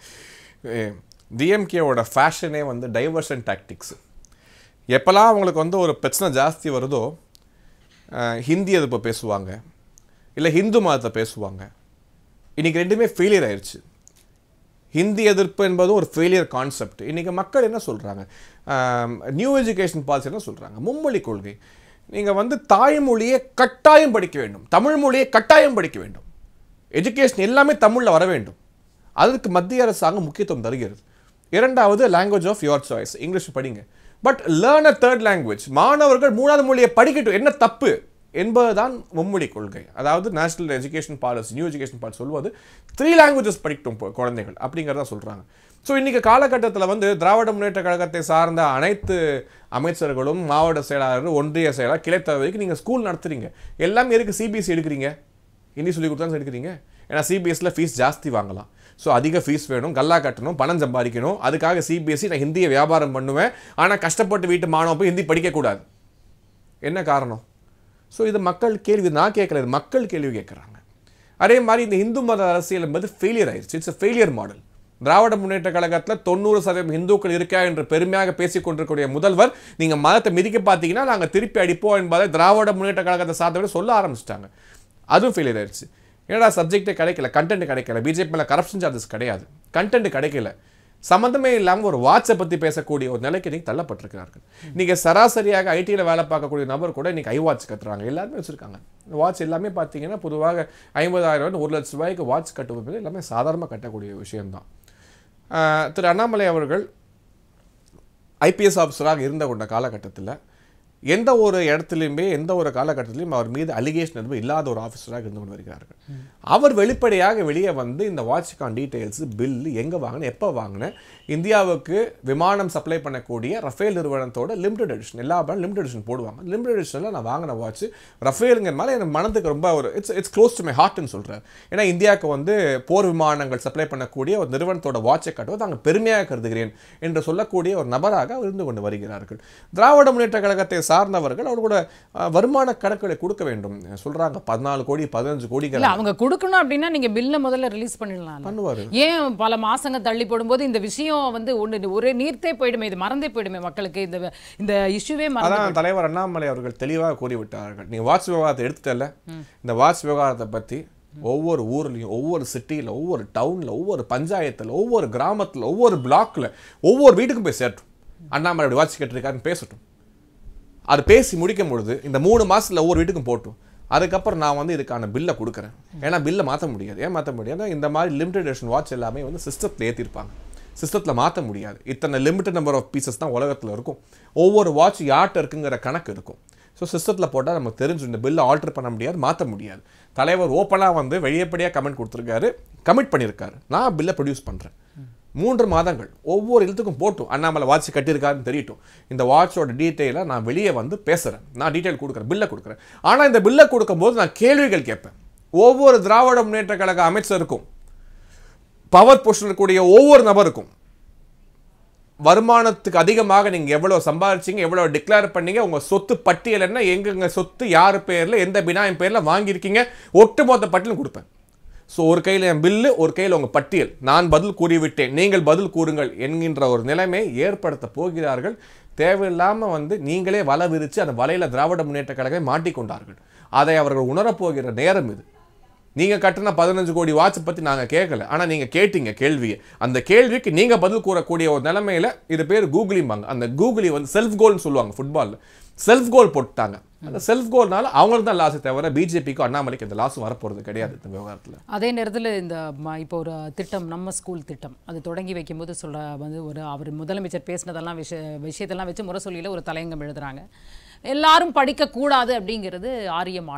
டிஎம்கேவோட ஃபேஷனே வந்து டைவர்ஷன் டாக்டிக்ஸ் எப்போல்லாம் அவங்களுக்கு வந்து ஒரு பிரச்சனை ஜாஸ்தி வருதோ அஹ், ஹிந்தி எதிர்ப்பு பேசுவாங்க இல்லை ஹிந்து மதத்தை பேசுவாங்க இன்னைக்கு ரெண்டுமே ஃபெயிலியர் ஆயிடுச்சு ஹிந்தி எதிர்ப்பு என்பது ஒரு ஃபெயிலியர் கான்செப்ட் இன்றைக்கி மக்கள் என்ன சொல்கிறாங்க நியூ எஜுகேஷன் பாலிசி என்ன சொல்கிறாங்க மும்மொழி கொள்கை நீங்கள் வந்து தாய்மொழியை கட்டாயம் படிக்க வேண்டும் தமிழ் மொழியை கட்டாயம் படிக்க வேண்டும் எஜுகேஷன் எல்லாமே தமிழில் வர வேண்டும் அதற்கு மத்திய அரசாங்கம் முக்கியத்துவம் தருகிறது இரண்டாவது language of your choice English படிங்க but learn a third language மாணவர்கள் மூணாவது மொழியை படிக்கட்டும் என்ன தப்பு என்பதுதான் மும்மொழி கொள்கை அதாவது national education policy new education policy சொல்வது த்ரீ லாங்குவேஜஸ் படிக்கட்டும் இப்போ குழந்தைகள் அப்படிங்கிறத சொல்கிறாங்க ஸோ இன்றைக்கி காலகட்டத்தில் வந்து திராவிட முன்னேற்ற கழகத்தை சார்ந்த அனைத்து அமைச்சர்களும் மாவட்ட செயலாளர்கள் ஒன்றிய செயலாளர் கிளைத்தலைவருக்கு நீங்கள் ஸ்கூல் நடத்துறீங்க எல்லாமே எதுக்கு சிபிஎஸ்சி எடுக்கிறீங்க ஹிந்தி சொல்லி கொடுத்தா எடுக்கிறீங்க ஏன்னா சிபிஎஸ்சியில் ஃபீஸ் ஜாஸ்தி வாங்கலாம் ஸோ அதிக ஃபீஸ் வேணும் கல்லா கட்டணும் பணம் சம்பாதிக்கணும் அதுக்காக சிபிஎஸ்சி நான் ஹிந்தியை வியாபாரம் பண்ணுவேன் ஆனால் கஷ்டப்பட்டு வீட்டு மாணவன் போய் ஹிந்தி படிக்கக்கூடாது என்ன காரணம் ஸோ இது மக்கள் கேள்வி நான் கேட்கல இது மக்கள் கேள்வி கேட்குறாங்க அதே மாதிரி இந்த இந்து மத அரசியல் என்பது ஃபெயிலியர் ஆயிடுச்சு it's failure model Dravida Munnetra கழகத்தில் தொண்ணூறு சதவீதம் இந்துக்கள் இருக்கா என்று பெருமையாக பேசிக் கொண்டிருக்கக்கூடிய முதல்வர் நீங்கள் மதத்தை மிதிக்க பார்த்தீங்கன்னா நாங்கள் திருப்பி அடிப்போம் என்பதை திராவிட முன்னேற்ற கழகத்தை சார்ந்தவரை சொல்ல ஆரம்பிச்சிட்டாங்க அதுவும் ஃபெயிலியர் ஆயிடுச்சு ஏன்னா சப்ஜெக்டே கிடைக்கல கண்டென்ட் கிடைக்கல பிஜேபி மேலே கரப்ஷன் சார்ஜஸ் கிடையாது கண்டென்ட் கிடைக்கல சம்மந்தமே இல்லாமல் ஒரு வாட்சை பற்றி பேசக்கூடிய ஒரு நிலைக்கு இன்னைக்கு தள்ளப்பட்டிருக்கிறார்கள் நீங்கள் சராசரியாக ஐடியில் வேலை பார்க்கக்கூடிய நபர் கூட இன்னைக்கு ஐ வாட்ச் கட்டுறாங்க எல்லாருமே வச்சுருக்காங்க வாட்ச் எல்லாமே பார்த்தீங்கன்னா பொதுவாக ஐம்பதாயிரம் ரூபாய் ஒரு லட்ச ரூபாய்க்கு வாட்ச் கட்டுவது எல்லாமே சாதாரணமாக கட்டக்கூடிய விஷயம்தான் ஆஹ் திரு அண்ணாமலை அவர்கள் ஐபிஎஸ் ஆஃபீஸராக இருந்த கொண்ட காலகட்டத்தில் எந்த ஒரு இடத்துலையுமே எந்த ஒரு காலகட்டத்திலையும் அவர் மீது அலிகேஷன் எதுவும் இல்லாத ஒரு ஆஃபீஸராக இருந்து கொண்டு வருகிறார்கள் அவர் வெளிப்படையாக வெளியே வந்து இந்த வாட்ச்கான் டீட்டெயில்ஸ் பில்லு எங்கே வாங்கினேன் எப்போ வாங்கினேன் இந்தியாவுக்கு விமானம் சப்ளை பண்ணக்கூடிய ரஃபேல் நிறுவனத்தோட லிமிடெட் எடிஷன் எல்லா பிராண்ட் லிமிடெட் எடிஷன் போடுவாங்க லிமிடெட் எடிஷனில் நான் வாங்கின வாட்ச் ரஃபேலுங்கிற மேலே எனக்கு மனதுக்கு ரொம்ப ஒரு it's it's close to my ஹார்ட்னு சொல்கிறேன் ஏன்னா இந்தியாவுக்கு வந்து போர் விமானங்கள் சப்ளை பண்ணக்கூடிய ஒரு நிறுவனத்தோட வாட்சை கட்டுவது நாங்கள் பெருமையாக கருதுகிறேன் என்று சொல்லக்கூடிய ஒரு நபராக அவர் இருந்து கொண்டு வருகிறார்கள் திராவிட முன்னேற்ற கழகத்தை சார்ந்தவர்கள் அவர்களோட அஹ், வருமான கணக்குகளை கொடுக்க வேண்டும் சொல்றாங்க பதினாலு கோடி பதினஞ்சு கோடிங்கிற இல்ல அவங்க கொடுக்கணும் அப்படின்னா நீங்க பில்ல முதல்ல ரிலீஸ் பண்ணிடலாம் பண்ணுவாரு ஏன் பல மாசங்க தள்ளி போடும்போது இந்த விஷயம் வந்து ஒண்ணு ஒரே நீர்த்தே போயிடுமே இது மறந்தே போயிடுமே மக்களுக்கு இந்த இந்த இஷ்யூவே மறந்து அதான் தலைவர் அண்ணாமலை அவர்கள் தெளிவாக கூறிவிட்டார்கள் நீ வாட்ச் விவகாரத்தை எடுத்துட்டல இந்த வாட்ச் விவகாரத்தை பத்தி ஒவ்வொரு ஊர்லயும் ஒவ்வொரு சிட்டியில் ஒவ்வொரு டவுன்ல ஒவ்வொரு பஞ்சாயத்துல ஒவ்வொரு கிராமத்துல ஒவ்வொரு பிளாக்ல ஒவ்வொரு வீட்டுக்கும் போய் சேரட்டும் அண்ணாமலை அப்படி வாட்ச் கேட்டிருக்காருன்னு பேசட்டும் அது பேசி முடிக்கும் பொழுது இந்த மூணு மாசத்துல ஒவ்வொரு வீட்டுக்கும் போட்டும் அதுக்கப்புறம் நான் வந்து இதுக்கான பில்லை கொடுக்குறேன் ஏன்னா பில்லை மாற்ற முடியாது ஏன் மாற்ற முடியாது இந்த மாதிரி லிமிடெட் எடிஷன் வாட்ச் எல்லாமே வந்து சிஸ்டத்தில் ஏற்றிருப்பாங்க சிஸ்டத்தில் மாற்ற முடியாது இத்தனை லிமிட்டட் நம்பர் ஆஃப் பீசஸ் தான் உலகத்தில் இருக்கும் ஒவ்வொரு வாட்ச் யார்கிட்ட இருக்குங்கிற கணக்கு இருக்கும் ஸோ சிஸ்டத்தில் போட்டால் நமக்கு தெரிஞ்சு இந்த பில்லை ஆல்டர் பண்ண முடியாது மாற்ற முடியாது தலைவர் ஓப்பனாக வந்து வெளியப்படியாக கமெண்ட் கொடுத்துருக்காரு கமிட் பண்ணியிருக்காரு நான் பில்லை ப்ரொடியூஸ் பண்ணுறேன் மூன்று மாதங்கள் ஒவ்வொரு எழுத்துக்கும் போட்டும் அண்ணாமலை வாட்ச் கட்டியிருக்காருன்னு தெரியட்டும் இந்த வாட்சோட டீட்டெயிலை நான் வெளியே வந்து பேசுகிறேன் நான் டீட்டெயில் கொடுக்குறேன் பில்லை கொடுக்குறேன் ஆனால் இந்த பில்லை கொடுக்கும்போது நான் கேள்விகள் கேட்பேன் ஒவ்வொரு திராவிட முன்னேற்ற கழக அமைச்சருக்கும் பவர் பொசிஷன் இருக்கக்கூடிய ஒவ்வொரு நபருக்கும் வருமானத்துக்கு அதிகமாக நீங்கள் எவ்வளோ சம்பாதிச்சீங்க எவ்வளோ டிக்ளேர் பண்ணீங்க உங்கள் சொத்து பட்டியல் என்ன எங்கெங்க சொத்து யார் பேரில் எந்த பினாயம் பேரில் வாங்கியிருக்கீங்க ஒட்டுமொத்த பட்டியலும் கொடுப்பேன் ஸோ ஒரு கையில் என் பில்லு ஒரு கையில் உங்கள் பட்டியல் நான் பதில் கூறிவிட்டேன் நீங்கள் பதில் கூறுங்கள் என்கின்ற ஒரு நிலைமை ஏற்படுத்த போகிறார்கள் தேவையில்லாமல் வந்து நீங்களே வலை விரித்து அந்த வலையில் திராவிட முன்னேற்ற கழகத்தை மாட்டிக்கொண்டார்கள் அதை அவர்கள் உணரப்போகிற நேரம் இது நீங்க கட்டின பதினஞ்சு கோடி வாட்ச் பத்தி நாங்க கேட்கல ஆனா நீங்க கேட்டீங்க கேள்வியை அந்த கேள்விக்கு நீங்க பதில் கூறக்கூடிய ஒரு நிலைமையில இது பேர் கூகுளிம்பாங்க அந்த கூகுளி வந்து செல்ஃப் கோல்னு சொல்லுவாங்க ஃபுட்பால்ல செல்ஃப் கோல் போட்டாங்க அந்த செல்ஃப் கோல்னால அவங்களுக்கு தான் லாஸ் தவிர பிஜேபிக்கும் அண்ணாமலைக்கு இந்த லாஸ் வரப்போறது கிடையாது இந்த விவகாரத்துல அதே நேரத்தில் இந்த ம- இப்போ ஒரு திட்டம் நம்ம ஸ்கூல் திட்டம் அது தொடங்கி வைக்கும்போது சொல்ல வந்து ஒரு அவர் முதலமைச்சர் பேசினதெல்லாம் விஷய விஷயத்தெல்லாம் வச்சு முரசொலியில் ஒரு தலையங்கம் எழுதுறாங்க எல்லாரும் படிக்கக்கூடாது அப்படிங்கிறது ஆரிய மாடல்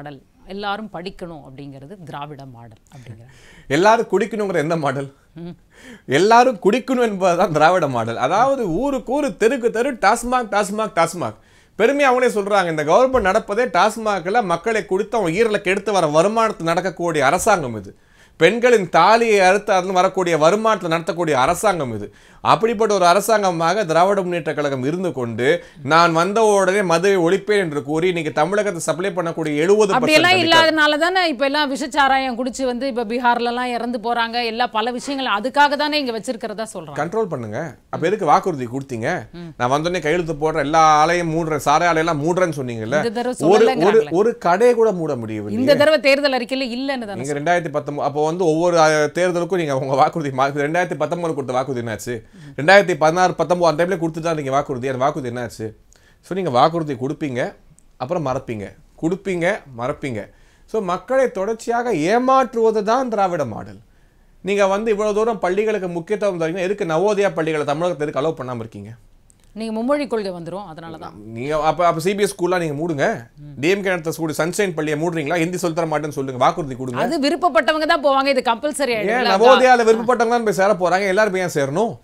எல்லாரும் படிக்கணும் அப்படிங்கிறது திராவிட மாடல் அப்படிங்கிறாங்க எல்லாரும் குடிக்கணுங்கிற எந்த மாடல் எல்லாரும் குடிக்கணும் என்பதுதான் திராவிட மாடல் அதாவது ஊருக்கு ஊரு தெருக்கு தெரு டாஸ்மாக் டாஸ்மாக் டாஸ்மாக் பெருமையா அவங்களே சொல்றாங்க இந்த கவர்மெண்ட் நடப்பதே டாஸ்மாக்ல மக்களை குடித்து அவங்க ஈரலை கெடுத்து வர வருமானத்தில் நடக்கக்கூடிய அரசாங்கம் இது பெண்களின் தாலியை அறுத்து அதில் வரக்கூடிய வருமானத்தில் நடத்தக்கூடிய அரசாங்கம் இது அப்படிப்பட்ட ஒரு அரசாங்கமாக திராவிட முன்னேற்ற கழகம் இருந்து கொண்டு நான் வந்த உடனே மதுவை ஒழிப்பேன் என்று கூறி இன்னைக்கு தமிழகத்தை சப்ளை பண்ணக்கூடிய எழுபது அப்படியெல்லாம் இல்லாதனால தானே இப்போ எல்லாம் விஷச்சாராயம் குடிச்சு வந்து இப்போ பீகார்லலாம் இறந்து போறாங்க எல்லா பல விஷயங்கள் அதுக்காக தானே இங்க வச்சிருக்கிறதா சொல்றாங்க கண்ட்ரோல் பண்ணுங்க அப்ப எதுக்கு வாக்குறுதி கொடுத்தீங்க நான் வந்தோடனே கையெழுத்து போடுறேன் எல்லா ஆலையும் மூடுறேன் சாரை ஆலையெல்லாம் மூடுறேன்னு சொன்னீங்கல்ல இந்த தடவை ஒரு ஒரு சொல்லலைங்கிறாங்களே. ஒரு கடையை கூட மூட முடியவில்லை இந்த தடவை தேர்தல் அறிக்கையில இல்லைன்னு தானே நீங்க ரெண்டாயிரத்தி பத்தொன்பது அப்போ வந்து ஒவ்வொரு அஹ், தேர்தலுக்கும் நீங்க உங்க வாக்குறுதி மா- ரெண்டாயிரத்தி பத்தொன்பது கொடுத்த வாக்குறுதி என்னாச்சு ரெண்டாயிரத்தி பதினாறு பத்தொன்பது அந்த டைம்ல கொடுத்துட்டா நீங்க வாக்குறுதி அந்த வாக்குறுதி என்னாச்சு ஸோ நீங்க வாக்குறுதி கொடுப்பீங்க அப்புறம் மறப்பீங்க கொடுப்பீங்க மறப்பீங்க ஸோ மக்களை தொடர்ச்சியாக ஏமாற்றுவது தான் திராவிட மாடல் நீங்க வந்து இவ்வளவு தூரம் பள்ளிகளுக்கு முக்கியத்துவம் தரீங்க எதுக்கு நவோதயா பள்ளிகளை தமிழகத்தை எதுக்கு அலோவ் பண்ணாம இருக்கீங்க நீங்க மும்மொழி கொள்கை வந்துரும் அதனால தான் நீங்க அப்ப அப்ப சிபிஎஸ் ஸ்கூல்லாம் நீங்க மூடுங்க டிஎம்கே நடத்த ஸ்கூல் சன்ஷைன் பள்ளியை மூடுறீங்களா ஹிந்தி சொல்லி தர மாட்டேன்னு சொல்லுங்க வாக்குறுதி கொடுங்க அது விருப்பப்பட்டவங்க தான் போவாங்க இது கம்பல்சரி ஏன் ஆயிடும்ல நவோதயால விருப்பப்பட்டவங்க தான் போய் சேர போறாங்க எல்லாரும் போய் ஏன் சேரணும்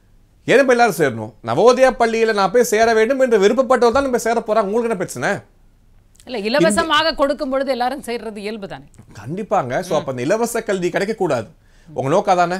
ஏன் போய் எல்லாரும் சேரணும் நவோதயா பள்ளியில நான் போய் சேர வேண்டும் என்று விருப்பப்பட்டவர் தான் போய் சேர போறாங்க உங்களுக்கு என்ன பிரச்சனை இல்ல இலவசமாக கொடுக்கும் பொழுது எல்லாரும் செய்யறது இயல்பு தானே கண்டிப்பாங்க சோ அப்ப அந்த இலவச கல்வி கிடைக்க கூடாது உங்க நோக்கம் அதானே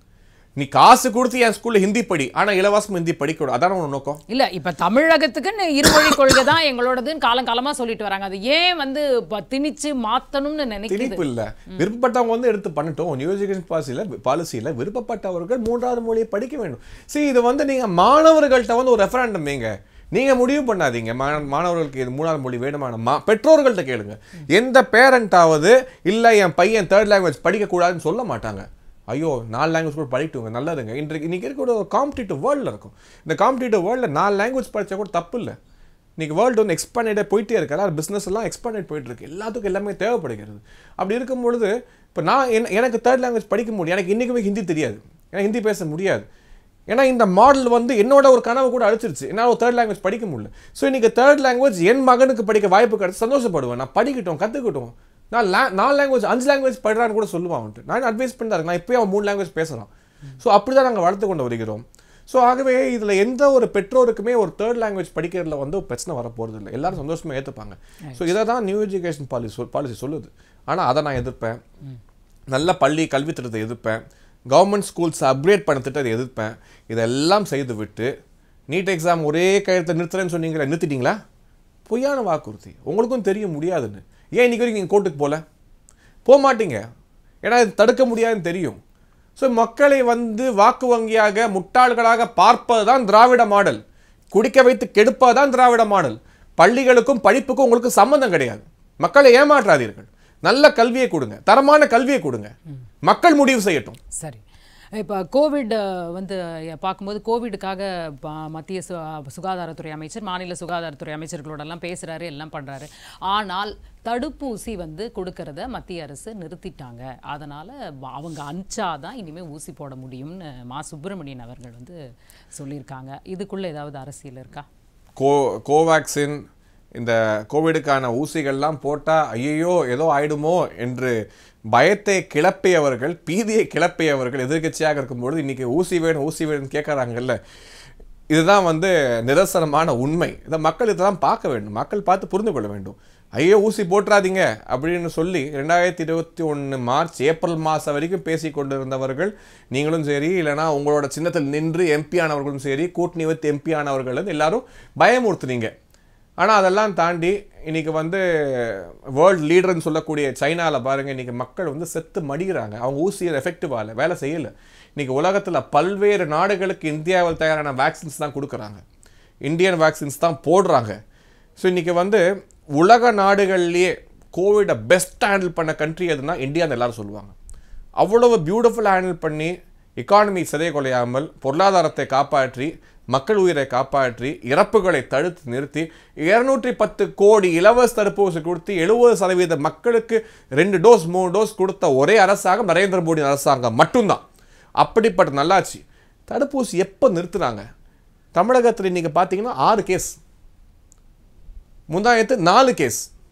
நீ காசு கொடுத்து என் ஸ்கூல்ல ஹிந்தி படி ஆனா இலவசம் ஹிந்தி படிக்கணும் அதானே உங்க நோக்கம் இல்ல இப்ப தமிழகத்துக்குன்னு இருமொழி கொள்கை தான் எங்களோடதுன்னு காலங்காலமா சொல்லிட்டு வராங்க அது ஏன் வந்து இப்ப திணிச்சு மாத்தணும்னு நினைக்குது திணிப்பு இல்ல விருப்பப்பட்டவங்க வந்து எடுத்து பண்ணட்டும் நியூ எஜுகேஷன் பாலிசியில பாலிசியில விருப்பப்பட்டவர்கள் மூன்றாவது மொழியை படிக்க வேண்டும் சரி இது வந்து நீங்க மாணவர்கள்ட்ட வந்து ஒரு ரெஃபரண்டம் வைங்க நீங்க முடிவு பண்ணாதீங்க மா- மாணவர்களுக்கு இது மூணாவது மொழி வேணுமான மா பெற்றோர்கள்ட்ட கேளுங்க எந்த பேரண்டாவது இல்ல என் பையன் தேர்ட் லாங்குவேஜ் படிக்க கூடாதுன்னு சொல்ல மாட்டாங்க ஐயோ நாலு லாங்குவேஜ் கூட படிக்கட்டுங்க நல்லதுங்க இன்றைக்கு இன்னைக்கு இருக்கிற ஒரு காம்படிட்டிவ் வேர்ல்டில் இருக்கும் இந்த காம்படிட்டிவ் வேர்ல்டில் நாலு லாங்குவேஜ் படிச்சா கூட தப்பு இல்லை இன்னைக்கு வேர்ல்டு வந்து எக்ஸ்பாண்டே போயிட்டே இருக்கு அதாவது பிஸ்னஸ் எல்லாம் எக்ஸ்பாண்டட் போயிட்டு இருக்கு எல்லாத்துக்கும் எல்லாமே தேவைப்படுகிறது அப்படி இருக்கும் பொழுது இப்போ நான் என்- எனக்கு தேர்ட் லாங்குவேஜ் படிக்க முடியும் எனக்கு இன்றைக்குமே ஹிந்தி தெரியாது எனக்கு ஹிந்தி பேச முடியாது ஏன்னா இந்த மாடல் வந்து என்னோட ஒரு கனவு கூட அழிச்சிருச்சு என்னால் ஒரு தேர்ட் லாங்குவேஜ் படிக்க முடியல ஸோ இன்னைக்கு தேர்ட் லாங்குவேஜ் என் மகனுக்கு படிக்க வாய்ப்பு கிடைச்சு சந்தோஷப்படுவேன் நான் படிக்கட்டும் கற்றுக்கட்டும் நான் லா நாலு லாங்குவேஜ் அஞ்சு லாங்குவேஜ் படிக்கிறான்னு கூட சொல்லுவான் அவன்ட்டு நான் அட்வைஸ் பண்ணி தான் இருக்கேன். நான் இப்போயே அவன் மூணு லாங்குவேஜ் பேசுகிறான் ஸோ அப்படி தான் நாங்கள் வளர்த்து கொண்டு வருகிறோம் ஸோ ஆகவே இதில் எந்த ஒரு பெற்றோருக்குமே ஒரு தேர்ட் லாங்குவேஜ் படிக்கிறதுல வந்து பிரச்சனை வர போகிறது இல்லை எல்லாரும் சந்தோஷமா ஏற்றுப்பாங்க ஸோ இதை தான் நியூ எஜுகேஷன் பாலிசி பாலிசி சொல்லுது ஆனால் அதை நான் எதிர்ப்பேன் நல்ல பள்ளி கல்வி திட்டத்தை எதிர்ப்பேன் கவர்மெண்ட் ஸ்கூல்ஸ் அப்கிரேட் பண்ண திட்டத்தை எதிர்ப்பேன் இதெல்லாம் செய்து விட்டு நீட் எக்ஸாம் ஒரே கையெழுத்தை நிறுத்துறேன்னு சொன்னீங்களே நிறுத்திட்டீங்களா பொய்யான வாக்குறுதி உங்களுக்கும் தெரிய முடியாதுன்னு ஏன் இன்னைக்கு வரைக்கும் நீங்கள் கோர்ட்டுக்கு போகல போக மாட்டீங்க ஏன்னா இது தடுக்க முடியாதுன்னு தெரியும் ஸோ மக்களை வந்து வாக்கு வங்கியாக முட்டாள்களாக பார்ப்பது தான் திராவிட மாடல் குடிக்க வைத்து கெடுப்பது தான் திராவிட மாடல் பள்ளிகளுக்கும் படிப்புக்கும் உங்களுக்கு சம்மந்தம் கிடையாது மக்களை ஏமாற்றாதீர்கள் நல்ல கல்வியை கொடுங்க தரமான கல்வியை கொடுங்க மக்கள் முடிவு செய்யட்டும் சரி இப்போ கோவிட் அஹ், வந்து அஹ், பார்க்கும்போது கோவிடுக்காக ப- மத்திய சு சுகாதாரத்துறை அமைச்சர் மாநில சுகாதாரத்துறை அமைச்சர்களோடெல்லாம் பேசுகிறாரு எல்லாம் பண்ணுறாரு ஆனால் தடுப்பூசி வந்து கொடுக்கறத மத்திய அரசு நிறுத்திட்டாங்க அதனால் அவங்க அனுப்பிச்சாதான் இனிமேல் ஊசி போட முடியும்னு மா சுப்பிரமணியன் அவர்கள் வந்து சொல்லியிருக்காங்க இதுக்குள்ளே ஏதாவது அரசியல் இருக்கா கோ கோவேக்சின் இந்த கோவிடுக்கான ஊசிகள்லாம் போட்டால் ஐயையோ ஏதோ ஆயிடுமோ என்று பயத்தை கிளப்பியவர்கள் பீதியை கிளப்பியவர்கள் எதிர்க்கட்சியாக இருக்கும்பொழுது இன்னைக்கு ஊசி வேணும் ஊசி வேணும்னு கேட்குறாங்கல்ல இதுதான் வந்து நிதர்சனமான உண்மை இதை மக்கள் இதெல்லாம் பார்க்க வேண்டும் மக்கள் பார்த்து புரிந்து கொள்ள வேண்டும் ஐயோ ஊசி போட்டுறாதீங்க அப்படின்னு சொல்லி ரெண்டாயிரத்தி இருபத்தி ஒன்று மார்ச் ஏப்ரல் மாதம் வரைக்கும் பேசி கொண்டிருந்தவர்கள் நீங்களும் சரி இல்லைனா உங்களோட சின்னத்தில் நின்று எம்பி ஆனவர்களும் சரி கூட்டணி வைத்து எம்பி ஆனவர்கள் எல்லாரும் பயமுறுத்துனீங்க ஆனால் அதெல்லாம் தாண்டி இன்னைக்கு வந்து வேர்ல்ட் லீடர்னு சொல்லக்கூடிய சைனாவில் பாருங்க இன்னைக்கு மக்கள் வந்து செத்து மடிகிறாங்க அவங்க ஊசியில் எஃபெக்டிவாக இல்லை வேலை செய்யலை இன்னைக்கு உலகத்தில் பல்வேறு நாடுகளுக்கு இந்தியாவில் தயாரான வேக்சின்ஸ் தான் கொடுக்குறாங்க இந்தியன் வேக்சின்ஸ் தான் போடுறாங்க ஸோ இன்னைக்கு வந்து உலக நாடுகள்லேயே கோவிடை பெஸ்ட் ஹேண்டில் பண்ண கண்ட்ரி எதுனா இந்தியான்னு எல்லாரும் சொல்லுவாங்க அவ்வளவு பியூட்டிஃபுல் ஹேண்டில் பண்ணி எக்கானமி சிதை கொலையாமல் பொருளாதாரத்தை காப்பாற்றி மக்கள் உயிரை காப்பாற்றி இறப்புகளை தடுத்து நிறுத்தி இருநூற்றி பத்து கோடி இலவச தடுப்பூசி கொடுத்து எழுபது சதவீத மக்களுக்கு ரெண்டு டோஸ் மூணு டோஸ் கொடுத்த ஒரே அரசாங்கம் நரேந்திர மோடி அரசாங்கம் மட்டும்தான் அப்படிப்பட்ட நல்லாட்சி தடுப்பூசி எப்போ நிறுத்துனாங்க தமிழகத்தில் இன்னைக்கு பார்த்தீங்கன்னா ஆறு கேஸ் முந்தாயத்து நாலு கேஸ்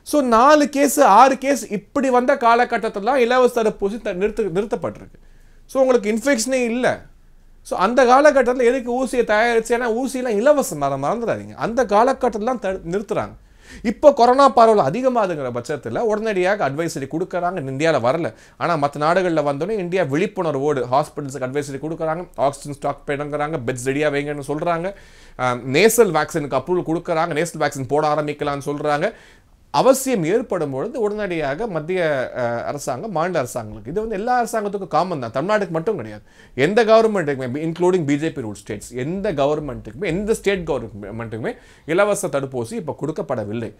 ஸோ நாலு கேஸ் ஆறு கேஸ் இப்படி வந்த காலகட்டத்தில் தான் இலவச தடுப்பூசி த- நிறுத்து நிறுத்தப்பட்டிருக்கு ஸோ உங்களுக்கு இன்ஃபெக்ஷனே இல்லை ஸோ அந்த காலகட்டத்தில் எதுக்கு ஊசியை தயாரிச்சு ஏன்னா ஊசியெல்லாம் இலவசம் மற மறந்துடாதீங்க அந்த காலகட்டத்தில் தான் தடு- நிறுத்துறாங்க இப்போ கொரோனா பரவல் அதிகமாகுதுங்கிற பட்சத்தில் உடனடியாக அட்வைசரி கொடுக்குறாங்க இந்தியாவில் வரல ஆனால் மற்ற நாடுகளில் வந்தோடனே இந்தியா விழிப்புணர்வோடு ஹாஸ்பிட்டல்ஸுக்கு அட்வைசரி கொடுக்குறாங்க ஆக்சிஜன் ஸ்டாக் பண்ணுங்கிறாங்க பெட்ஸ் ரெடியாக வைங்கன்னு சொல்கிறாங்க நேசல் வேக்சினுக்கு அப்ரூவல் கொடுக்குறாங்க நேசல் வேக்சின் போட ஆரம்பிக்கலாம்னு சொல்கிறாங்க அவசியம் ஏற்படும் பொழுது உடனடியாக மத்திய அஹ், அரசாங்கம் மாநில அரசாங்கங்களுக்கு இது வந்து எல்லா அரசாங்கத்துக்கும் காமன் தான் தமிழ்நாட்டுக்கு மட்டும் கிடையாது எந்த கவர்மெண்ட்டுக்குமே இன்க்ளூடிங் பிஜேபி ரூல் ஸ்டேட்ஸ் எந்த கவர்மெண்ட்டுக்குமே எந்த ஸ்டேட் கவர்மெண்ட்டுக்குமே இலவச தடுப்பூசி இப்போ கொடுக்கப்படவில்லை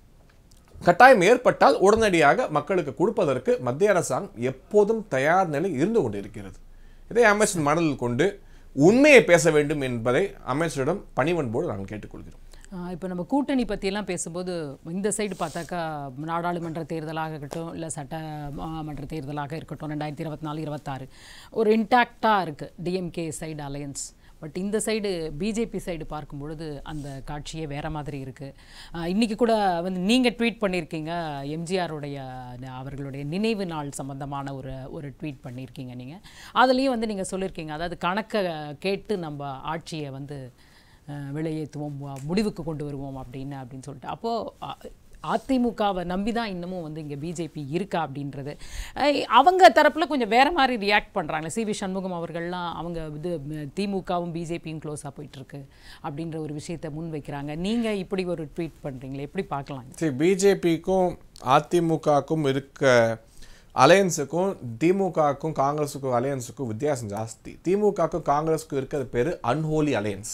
கட்டாயம் ஏற்பட்டால் உடனடியாக மக்களுக்கு கொடுப்பதற்கு மத்திய அரசாங்கம் எப்போதும் தயார் நிலை இருந்து கொண்டிருக்கிறது இதை அமைச்சர் மனதில் கொண்டு உண்மையை பேச வேண்டும் என்பதை அமைச்சரிடம் பணிவன்போடு நாங்கள் கேட்டுக்கொள்கிறோம் இப்போ நம்ம கூட்டணி பற்றியெல்லாம் பேசும்போது இந்த சைடு பார்த்தாக்கா நாடாளுமன்ற தேர்தலாக இருக்கட்டும் இல்லை சட்ட மன்ற தேர்தலாக இருக்கட்டும் ரெண்டாயிரத்தி இருபத்தி நாலு இருபத்தாறு ஒரு இன்டாக்டாக இருக்குது டிஎம்கே சைடு அலையன்ஸ் பட் இந்த சைடு பிஜேபி சைடு பார்க்கும் பொழுது அந்த காட்சியே வேற மாதிரி இருக்குது இன்றைக்கி கூட வந்து நீங்கள் ட்வீட் பண்ணியிருக்கீங்க எம்ஜிஆருடைய அவர்களுடைய நினைவு நாள் சம்பந்தமான ஒரு ஒரு ட்வீட் பண்ணியிருக்கீங்க நீங்கள் அதுலேயும் வந்து நீங்கள் சொல்லியிருக்கீங்க அதாவது கணக்கை கேட்டு நம்ம ஆட்சியை வந்து அஹ், வெளியேற்றுவோம் வ- முடிவுக்கு கொண்டு வருவோம் அப்படின்னு அப்படின்னு சொல்லிட்டு அப்போது அதிமுகவை நம்பி தான் இன்னமும் வந்து இங்கே பிஜேபி இருக்கா அப்படின்றது அஹ், அவங்க தரப்பில் கொஞ்சம் வேற மாதிரி ரியாக்ட் பண்ணுறாங்க சி வி சண்முகம் அவர்கள்லாம் அவங்க இது ம, திமுகவும் பிஜேபியும் க்ளோஸாக போயிட்டுருக்கு அப்படின்ற ஒரு விஷயத்தை முன் வைக்கிறாங்க நீங்கள் இப்படி ஒரு ட்வீட் பண்ணுறீங்களே எப்படி பார்க்கலாம் சரி பிஜேபிக்கும் அதிமுகக்கும் இருக்க அலையன்ஸுக்கும் திமுகவுக்கும் காங்கிரஸுக்கும் அலையன்ஸுக்கும் வித்தியாசம் ஜாஸ்தி திமுகவுக்கும் காங்கிரஸுக்கும் இருக்கிறது பேர் அன்ஹோலி அலையன்ஸ்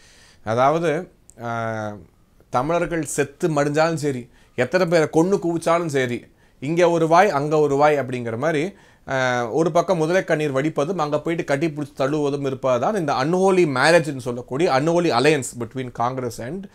அதாவது ஆஹ், தமிழர்கள் செத்து மடிஞ்சாலும் சரி எத்தனை பேரை கொன்று குவிச்சாலும் சரி இங்கே ஒரு வாய் அங்கே ஒரு வாய் அப்படிங்கிற மாதிரி ஆஹ், ஒரு பக்கம் முதலை கண்ணீர் வடிப்பதும் அங்கே போயிட்டு கட்டி பிடிச்சி தழுவுவதும் இருப்பதுதான் இந்த அன்ஹோலி மேரேஜ்னு சொல்லக்கூடிய unholy alliance between Congress and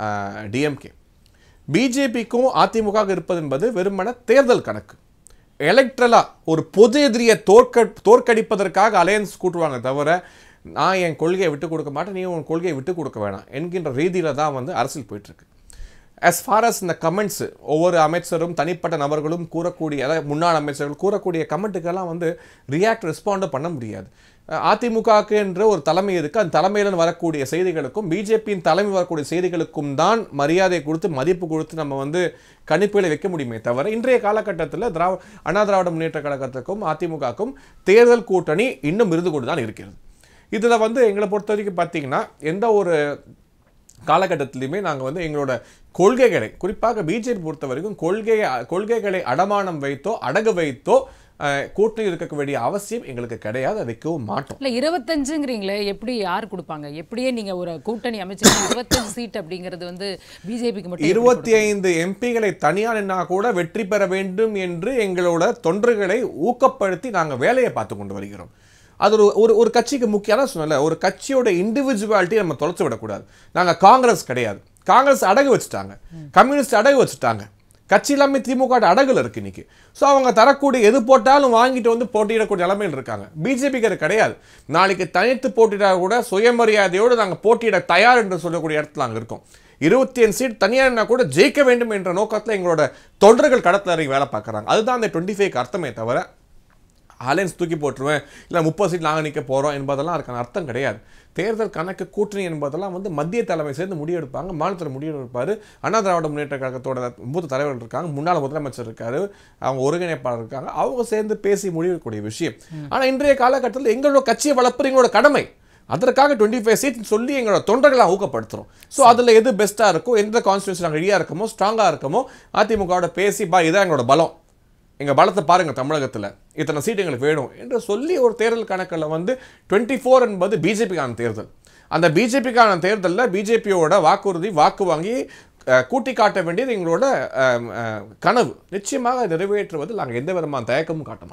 DMK பிஜேபிக்கும் அதிமுக இருப்பது என்பது வெறுமன தேர்தல் கணக்கு எலக்ட்ரலா ஒரு பொது எதிரியை தோற்க தோற்கடிப்பதற்காக அலையன்ஸ் கூட்டுவாங்க தவிர நான் என் கொள்கையை விட்டு கொடுக்க மாட்டேன் நீ உன் கொள்கையை விட்டு கொடுக்க வேணாம் என்கின்ற ரீதியில தான் வந்து அரசியல் போயிட்டு இருக்கு as far as இந்த கமெண்ட்ஸ் ஒவ்வொரு அமைச்சரும் தனிப்பட்ட நபர்களும் கூறக்கூடிய அதாவது முன்னாள் அமைச்சர்கள் கூறக்கூடிய கமெண்ட்டுக்கெல்லாம் வந்து ரியாக்ட் ரெஸ்பாண்டும் பண்ண முடியாது அஹ் அதிமுகவுக்கு என்ற ஒரு தலைமை இருக்கு அந்த தலைமையில வரக்கூடிய செய்திகளுக்கும் பிஜேபியின் தலைமை வரக்கூடிய செய்திகளுக்கும் தான் மரியாதை கொடுத்து மதிப்பு கொடுத்து நம்ம வந்து கணிப்புகளை வைக்க முடியுமே தவிர இன்றைய காலகட்டத்தில் திராவ அண்ணா திராவிட முன்னேற்ற கழகத்துக்கும் அதிமுகவுக்கும் தேர்தல் கூட்டணி இன்னும் இருந்து கொண்டு தான் இருக்கிறது இதில் வந்து எங்களை பொறுத்த வரைக்கும் பார்த்தீங்கன்னா எந்த ஒரு காலகட்டத்திலையுமே நாங்கள் வந்து எங்களோட கொள்கைகளை குறிப்பாக பிஜேபி பொறுத்த வரைக்கும் கொள்கையை கொள்கைகளை அடமானம் வைத்தோ அடகு வைத்தோ அஹ், கூட்டணி இருக்க வேண்டிய அவசியம் எங்களுக்கு கிடையாது அதை வைக்கவும் மாட்டோம் இல்லை இருபத்தஞ்சுங்கிறீங்களே எப்படி யார் கொடுப்பாங்க எப்படியே நீங்கள் ஒரு கூட்டணி அமைச்சு இருபத்தஞ்சு சீட் அப்படிங்கிறது வந்து பிஜேபிக்கு மட்டும் எப்படி இருபத்தி ஐந்து எம்பிகளை தனியா நின்னா கூட வெற்றி பெற வேண்டும் என்று எங்களோட தொண்டர்களை ஊக்கப்படுத்தி நாங்கள் வேலையை பார்த்து கொண்டு வருகிறோம் அது ஒரு ஒரு ஒரு கட்சிக்கு முக்கியம் சொன்னல ஒரு கட்சியோட இண்டிவிஜுவாலிட்டி நம்ம தொலைச்சு விடக்கூடாது நாங்க காங்கிரஸ் கிடையாது காங்கிரஸ் அடகு வச்சுட்டாங்க கம்யூனிஸ்ட் அடகு வச்சுட்டாங்க கட்சி எல்லாமே திமுக அடகுல இருக்கு இன்னைக்கு ஸோ அவங்க தரக்கூடிய எது போட்டாலும் வாங்கிட்டு வந்து போட்டியிடக்கூடிய நிலைமையில் இருக்காங்க பிஜேபிக்கு அது கிடையாது நாளைக்கு தனித்து போட்டியிட கூட சுயமரியாதையோடு நாங்கள் போட்டியிட தயார் என்று சொல்லக்கூடிய இடத்துல நாங்கள் இருக்கோம் இருபத்தி ஏழு சீட் தனியார்னா கூட ஜெயிக்க வேண்டும் என்ற நோக்கத்தில் எங்களோட தொண்டர்கள் கடத்தில் இறங்கி வேலை பார்க்குறாங்க அதுதான் அந்த டுவெண்ட்டி ஃபைவ் அர்த்தமே தவிர அலையன்ஸ் தூக்கி போட்டுருவேன் இல்லை முப்பது சீட் நாங்கள் நிற்க போகிறோம் என்பதெல்லாம் அதுக்கான அர்த்தம் கிடையாது தேர்தல் கணக்கு கூட்டணி என்பதெல்லாம் வந்து மத்திய தலைமை சேர்ந்து முடிவெடுப்பாங்க மாநிலத்தில் முடிவெடுப்பார் அண்ணா திராவிட முன்னேற்ற கழகத்தோட மூத்த தலைவர்கள் இருக்காங்க முன்னாள் முதலமைச்சர் இருக்காரு அவங்க ஒருங்கிணைப்பாளர் இருக்காங்க அவங்க சேர்ந்து பேசி முடிவெடுக்கக்கூடிய விஷயம் ஆனால் இன்றைய காலகட்டத்தில் எங்களோட கட்சியை வளர்ப்பது எங்களோட கடமை அதற்காக டுவெண்ட்டி ஃபைவ் சீட் சொல்லி எங்களோட தொண்டர்களை ஊக்கப்படுத்துறோம் ஸோ அதில் எது பெஸ்ட்டாக இருக்கோ எந்த கான்ஸ்டியூன்சி நாங்கள் ரெடியாக இருக்கமோ ஸ்ட்ராங்காக இருக்கமோ அதிமுகவோட பேசி பா இதான் எங்களோட பலம் எங்கள் பலத்தை பாருங்க தமிழகத்தில் இத்தனை சீட் எங்களுக்கு வேணும் என்று சொல்லி ஒரு தேர்தல் கணக்கில் வந்து டுவெண்ட்டி ஃபோர் என்பது பிஜேபிக்கான தேர்தல் அந்த பிஜேபிக்கான தேர்தலில் பிஜேபியோட வாக்குறுதி வாக்கு வாங்கி அஹ், கூட்டி காட்ட வேண்டியது எங்களோட அஹ், அஹ், கனவு நிச்சயமாக அதை நிறைவேற்றுவதில் நாங்கள் எந்த விதமான தயக்கமும் காட்ட மாட்டோம்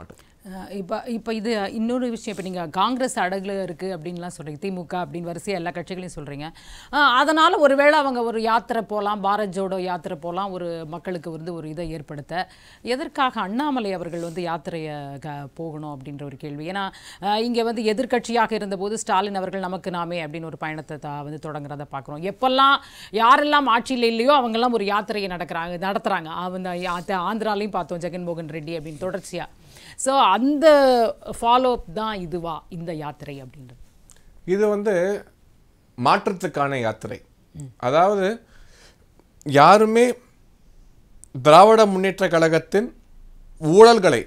அஹ் இப்ப இப்ப இது இன்னொரு விஷயம் இப்ப நீங்க காங்கிரஸ் அடகுல இருக்கு அப்படின்லாம் சொல்றீங்க திமுக அப்படின்னு வரிசையா எல்லா கட்சிகளையும் சொல்றீங்க அஹ் அதனால ஒருவேளை அவங்க ஒரு யாத்திரை போலாம் பாரத் ஜோடோ யாத்திரை போலாம் ஒரு மக்களுக்கு வந்து ஒரு இதை ஏற்படுத்த எதற்காக அண்ணாமலை அவர்கள் வந்து யாத்திரையை க- போகணும் அப்படின்ற ஒரு கேள்வி ஏன்னா அஹ் இங்க வந்து எதிர்க்கட்சியாக இருந்தபோது ஸ்டாலின் அவர்கள் நமக்கு நாமே அப்படின்னு ஒரு பயணத்தை தா- வந்து தொடங்குறத பார்க்குறோம் எப்பெல்லாம் யாரெல்லாம் ஆட்சியில் இல்லையோ அவங்கெல்லாம் ஒரு யாத்திரையை நடக்கிறாங்க நடத்துறாங்க அந்த யா- ஆந்திராலையும் பார்த்தோம் ஜெகன்மோகன் ரெட்டி அப்படின்னு தொடர்ச்சியா ஸோ அந்த ஃபாலோ அப் தான் இதுவா இந்த யாத்திரை அப்படின்றது இது வந்து மாற்றத்துக்கான யாத்திரை அதாவது யாருமே திராவிட முன்னேற்ற கழகத்தின் ஊழல்களை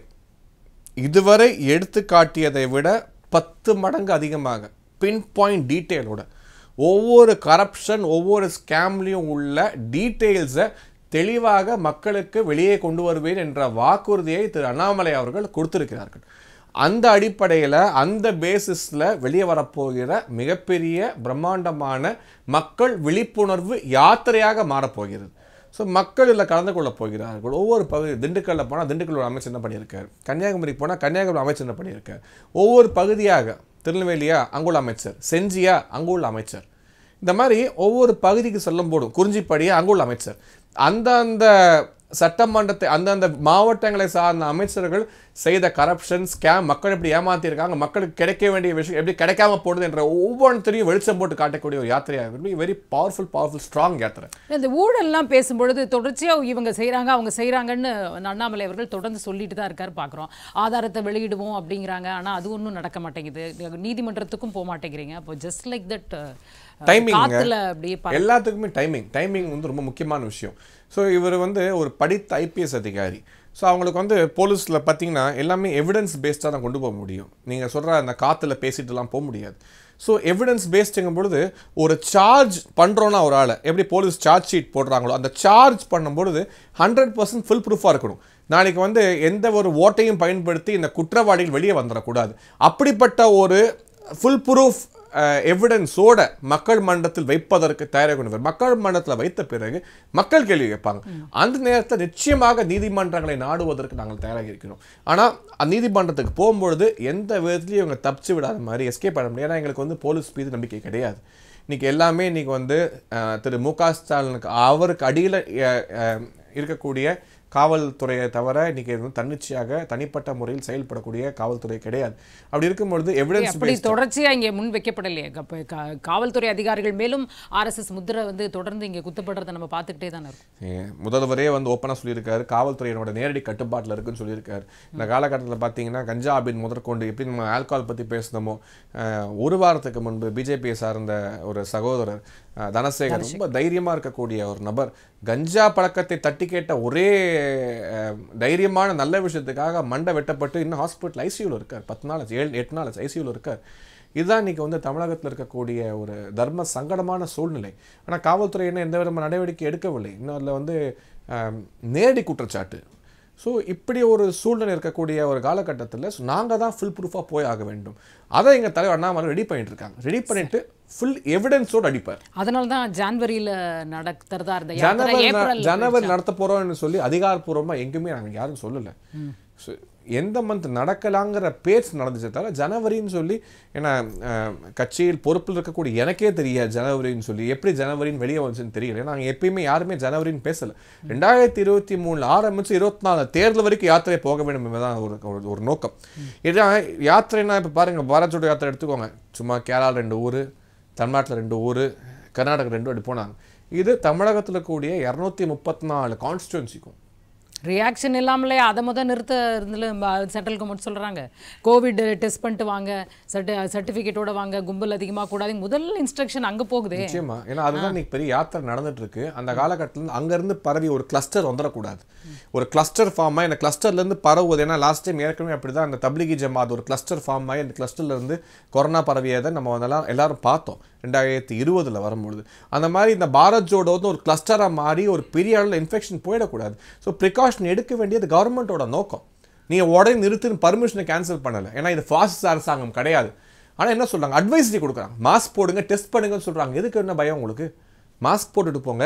இதுவரை எடுத்து காட்டியதை விட பத்து மடங்கு அதிகமாக பின் பாயிண்ட் டீட்டெயிலோட ஒவ்வொரு கரப்ஷன் ஒவ்வொரு ஸ்கேம்லேயும் உள்ள டீட்டெயில்ஸை தெளிவாக மக்களுக்கு வெளியே கொண்டு வருவேன் என்ற வாக்குறுதியை திரு அண்ணாமலை அவர்கள் கொடுத்திருக்கிறார்கள் அந்த அடிப்படையில் அந்த பேசிஸில் வெளியே வரப்போகிற மிகப்பெரிய பிரம்மாண்டமான மக்கள் விழிப்புணர்வு யாத்திரையாக மாறப்போகிறது ஸோ மக்கள் இதில் கலந்து கொள்ள போகிறார்கள் ஒவ்வொரு பகுதி திண்டுக்கல்லில் போனால் திண்டுக்கல் ஒரு அமைச்சர் என்ன பண்ணியிருக்காரு கன்னியாகுமரிக்கு போனால் கன்னியாகுமரி அமைச்சர் என்ன பண்ணியிருக்காரு ஒவ்வொரு பகுதியாக திருநெல்வேலியா அங்குள்ள அமைச்சர் செஞ்சியா அங்குள்ள அமைச்சர் இந்த மாதிரி ஒவ்வொரு பகுதிக்கு செல்லும் போதும் குறிஞ்சிப்படியா அங்குள்ள அமைச்சர் அந்தந்த சட்டமன்றத்தை அந்தந்த மாவட்டங்களை சார்ந்த அமைச்சர்கள் செய்த கரப்ஷன் ஸ்கேம் மக்கள் எப்படி ஏமாத்திருக்காங்க மக்களுக்கு கிடைக்க வேண்டிய விஷயம் எப்படி கிடைக்காம போடுது என்ற ஒவ்வொன்றையும் வெளிச்சம் போட்டு காட்டக்கூடிய ஒரு யாத்திரையாக வெரி பவர்ஃபுல் பவர்ஃபுல் ஸ்ட்ராங் யாத்திரை இந்த ஊழல்லாம் பேசும்பொழுது தொடர்ச்சியா இவங்க செய்றாங்க அவங்க செய்றாங்கன்னு அண்ணாமலை அவர்கள் தொடர்ந்து சொல்லிட்டு தான் இருக்காரு பார்க்குறோம் ஆதாரத்தை வெளியிடுவோம் அப்படிங்கிறாங்க ஆனா அது ஒன்றும் நடக்க மாட்டேங்குது நீதிமன்றத்துக்கும் போக மாட்டேங்கிறீங்க அப்போ ஜஸ்ட் லைக் தட் Timing ங்க. காத்துல அப்படியே ப- எல்லாத்துக்குமே டைமிங் டைமிங் வந்து ரொம்ப முக்கியமான விஷயம் ஸோ இவர் வந்து ஒரு படித்த ஐபிஎஸ் அதிகாரி ஸோ அவங்களுக்கு வந்து போலீஸில் பார்த்தீங்கன்னா எல்லாமே எவிடன்ஸ் பேஸ்டாக தான் கொண்டு போக முடியும் நீங்கள் சொல்கிற அந்த காற்றுல பேசிட்டுலாம் போக முடியாது ஸோ எவிடன்ஸ் பேஸ்டுங்கும் பொழுது ஒரு சார்ஜ் பண்ணுறோன்னா ஒரு ஆளை எப்படி போலீஸ் சார்ஜ் ஷீட் போடுறாங்களோ அந்த சார்ஜ் பண்ணும்பொழுது ஹண்ட்ரட் பர்சன்ட் ஃபுல் ப்ரூஃபாக இருக்கணும் நாளைக்கு வந்து எந்த ஒரு ஓட்டையும் பயன்படுத்தி இந்த குற்றவாளிகள் வெளியே வந்துடக்கூடாது அப்படிப்பட்ட ஒரு ஃபுல் ப்ரூஃப் எவிடன்ஸோட மக்கள் மன்றத்தில் வைப்பதற்கு தயாராக கொண்டு மக்கள் மன்றத்தில் வைத்த பிறகு மக்கள் கேள்வி கேட்பாங்க அந்த நேரத்தில் நிச்சயமாக நீதிமன்றங்களை நாடுவதற்கு நாங்கள் தயாராக இருக்கிறோம் ஆனால் அந்த நீதிமன்றத்துக்கு போகும்பொழுது எந்த விதத்துலையும் இவங்க தப்பிச்சு விடாத மாதிரி எஸ்கேப் பண்ண முடியாது ஏன்னா எங்களுக்கு வந்து போலீஸ் மீது நம்பிக்கை கிடையாது இன்னைக்கு எல்லாமே இன்னைக்கு வந்து அஹ், திரு மு க ஸ்டாலினுக்கு அவருக்கு அடியில் இருக்கக்கூடிய காவல்துறையை தவிர இன்னைக்கு இது வந்து தன்னிச்சையாக தனிப்பட்ட முறையில் செயல்படக்கூடிய காவல்துறை கிடையாது அப்படி இருக்கும்பொழுது எவிடன்ஸ் அப்படி தொடர்ச்சியா இங்க முன் வைக்கப்படலையே அப்ப கா- காவல்துறை அதிகாரிகள் மேலும் ஆர்எஸ்எஸ் முத்திரை வந்து தொடர்ந்து இங்க குத்தப்படுறதை நம்ம பார்த்துக்கிட்டே தானே இருக்கோம் ஏ, முதல்வரே வந்து ஓப்பனாக சொல்லியிருக்காரு காவல்துறையினோட நேரடி கட்டுப்பாட்டில் இருக்குன்னு சொல்லியிருக்காரு இந்த காலகட்டத்தில் பார்த்தீங்கன்னா கஞ்சா அபின் முதற்கொண்டு எப்படி நம்ம ஆல்கஹால் பற்றி பேசினோமோ அஹ், ஒரு வாரத்துக்கு முன்பு பிஜேபியை சார்ந்த ஒரு சகோதரர் அஹ், தனசேகர் ரொம்ப தைரியமாக இருக்கக்கூடிய ஒரு நபர் கஞ்சா பழக்கத்தை தட்டி கேட்ட ஒரே அஹ், தைரியமான நல்ல விஷயத்துக்காக மண்டை வெட்டப்பட்டு இன்னும் ஹாஸ்பிட்டல் ஐசியூவில் இருக்கார் பத்து நாள் ஆச்சு, ஏழு எட்டு நாள் ஐசியூவில் இருக்கார் இதுதான் இன்னைக்கு வந்து தமிழகத்தில் இருக்கக்கூடிய ஒரு தர்ம சங்கடமான சூழ்நிலை ஆனால் காவல்துறை என்ன எந்த விதமான நடவடிக்கை எடுக்கவில்லை இன்னும் அதில் வந்து ஆம், நேரடி குற்றச்சாட்டு ஸோ இப்படி ஒரு சூழ்நிலை இருக்கக்கூடிய ஒரு காலகட்டத்தில் நாங்கள் தான் ஃபுல் ப்ரூஃபாக போய் ஆக வேண்டும் அதை எங்கள் தலைவர் அண்ணாமலை ரெடி பண்ணிட்டு இருக்காங்க ரெடி பண்ணிட்டு ஃபுல் எவிடன்ஸோடு அடிப்பார் அதனால தான் ஜான்வரியில நடத்துறதா இருந்த யாத்திரை ஜனவரி ந- ஏப்ரல் ஜனவரி நடத்த போறோம்னு சொல்லி அதிகாரப்பூர்வமா எங்குமே நாங்கள் யாரும் சொல்லல So, எந்த மந்த் நடக்கலாங்கிற பேச்சு நடந்துச்சே தவிர ஜனவரின்னு சொல்லி ஏன்னா அஹ், கட்சியில் பொறுப்பில் இருக்கக்கூடிய எனக்கே தெரியாது ஜனவரின்னு சொல்லி எப்படி ஜனவரின்னு வெளியே வந்துச்சுன்னு தெரியல ஏன்னா நாங்கள் எப்பயுமே யாருமே ஜனவரின்னு பேசல ரெண்டாயிரத்தி இருபத்தி மூணுல ஆரம்பிச்சு இருபத்தி நாலு தேர்தல் வரைக்கும் யாத்திரை போக வேண்டும் என்பதுதான் ஒரு ஒரு- ஒரு நோக்கம் இதான் யாத்திரைனா இப்போ பாருங்க பாரத் யாத்திரை எடுத்துக்கோங்க சும்மா கேரளா ரெண்டு ஊர் தமிழ்நாட்டில் ரெண்டு ஊர் கர்நாடகா ரெண்டு அப்படி போனாங்க இது தமிழகத்தில் இருக்கக்கூடிய இரநூத்தி முப்பத்தி நாலு கான்ஸ்டுவன்சிக்கும் ரியாக்ஷன் இல்லாமலே அதை முத நிறுத்த இருந்துல சென்ட்ரல் கவர்மெண்ட் சொல்றாங்க கோவிட் டெஸ்ட் பண்ணிட்டு வாங்க சர்டி சர்டிஃபிகேட்டோட வாங்க கும்பல் அதிகமா கூடாது முதல் இன்ஸ்ட்ரக்ஷன் அங்க போகுதே நிச்சயமா ஏன்னா அதுதான் இன்னைக்கு பெரிய யாத்திரை நடந்துட்டு இருக்கு அந்த காலகட்டத்தில் அங்கேருந்து பரவி ஒரு கிளஸ்டர் வந்துடக்கூடாது ஒரு கிளஸ்டர் ஃபார்ம் ஆகி இந்த clusterல இருந்து பரவுவது ஏன்னா லாஸ்ட் டைம் ஏற்கனவே அப்படிதான் அந்த தப்லிகி ஜமாத் ஒரு கிளஸ்டர் ஃபார்ம் ஆகி அந்த clusterல இருந்து கொரோனா பரவியதை நம்ம அதெல்லாம் எல்லாரும் பார்த்தோம் ரெண்டாயிரத்தி இருபதுல வரும்பொழுது அந்த மாதிரி இந்த பாரத் ஜோடோ வந்து ஒரு கிளஸ்டராக மாறி ஒரு பெரிய அளவில் இன்ஃபெக்ஷன் போயிடக்கூடாது ஸோ ப்ரிகாஷன் எடுக்க வேண்டியது கவர்மெண்ட்டோட நோக்கம் நீங்கள் உடனே நிறுத்துன்னு பர்மிஷனை கேன்சல் பண்ணலை ஏன்னா இது ஃபாஸ்ட் அரசாங்கம் கிடையாது ஆனால் என்ன சொல்றாங்க அட்வைசரி கொடுக்குறாங்க மாஸ்க் போடுங்க டெஸ்ட் பண்ணுங்கன்னு சொல்றாங்க எதுக்கு என்ன பயம் உங்களுக்கு மாஸ்க் போட்டுட்டு போங்க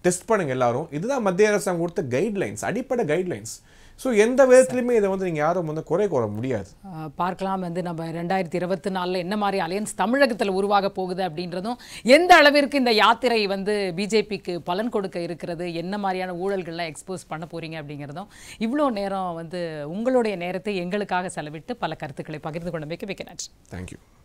டெஸ்ட் பண்ணுங்க எல்லாரும் இதுதான் மத்திய அரசாங்கம் கொடுத்த கைட்லைன்ஸ் அடிப்படை கைட்லைன்ஸ் ஸோ எந்த விதத்துலையுமே இதை வந்து நீங்கள் யாரும் வந்து குறை கூற முடியாது ஆஹ் பார்க்கலாம் வந்து நம்ம ரெண்டாயிரத்தி இருபத்தி நாலில் என்ன மாதிரி அலையன்ஸ் தமிழகத்தில் உருவாக போகுது அப்படின்றதும் எந்த அளவிற்கு இந்த யாத்திரை வந்து பிஜேபிக்கு பலன் கொடுக்க இருக்கிறது என்ன மாதிரியான ஊழல்கள்லாம் எக்ஸ்போஸ் பண்ண போறீங்க அப்படிங்கிறதும் இவ்வளோ நேரம் வந்து உங்களுடைய நேரத்தை எங்களுக்காக செலவிட்டு பல கருத்துக்களை பகிர்ந்து கொண்டமைக்கு மிக்க நன்றி தேங்க்யூ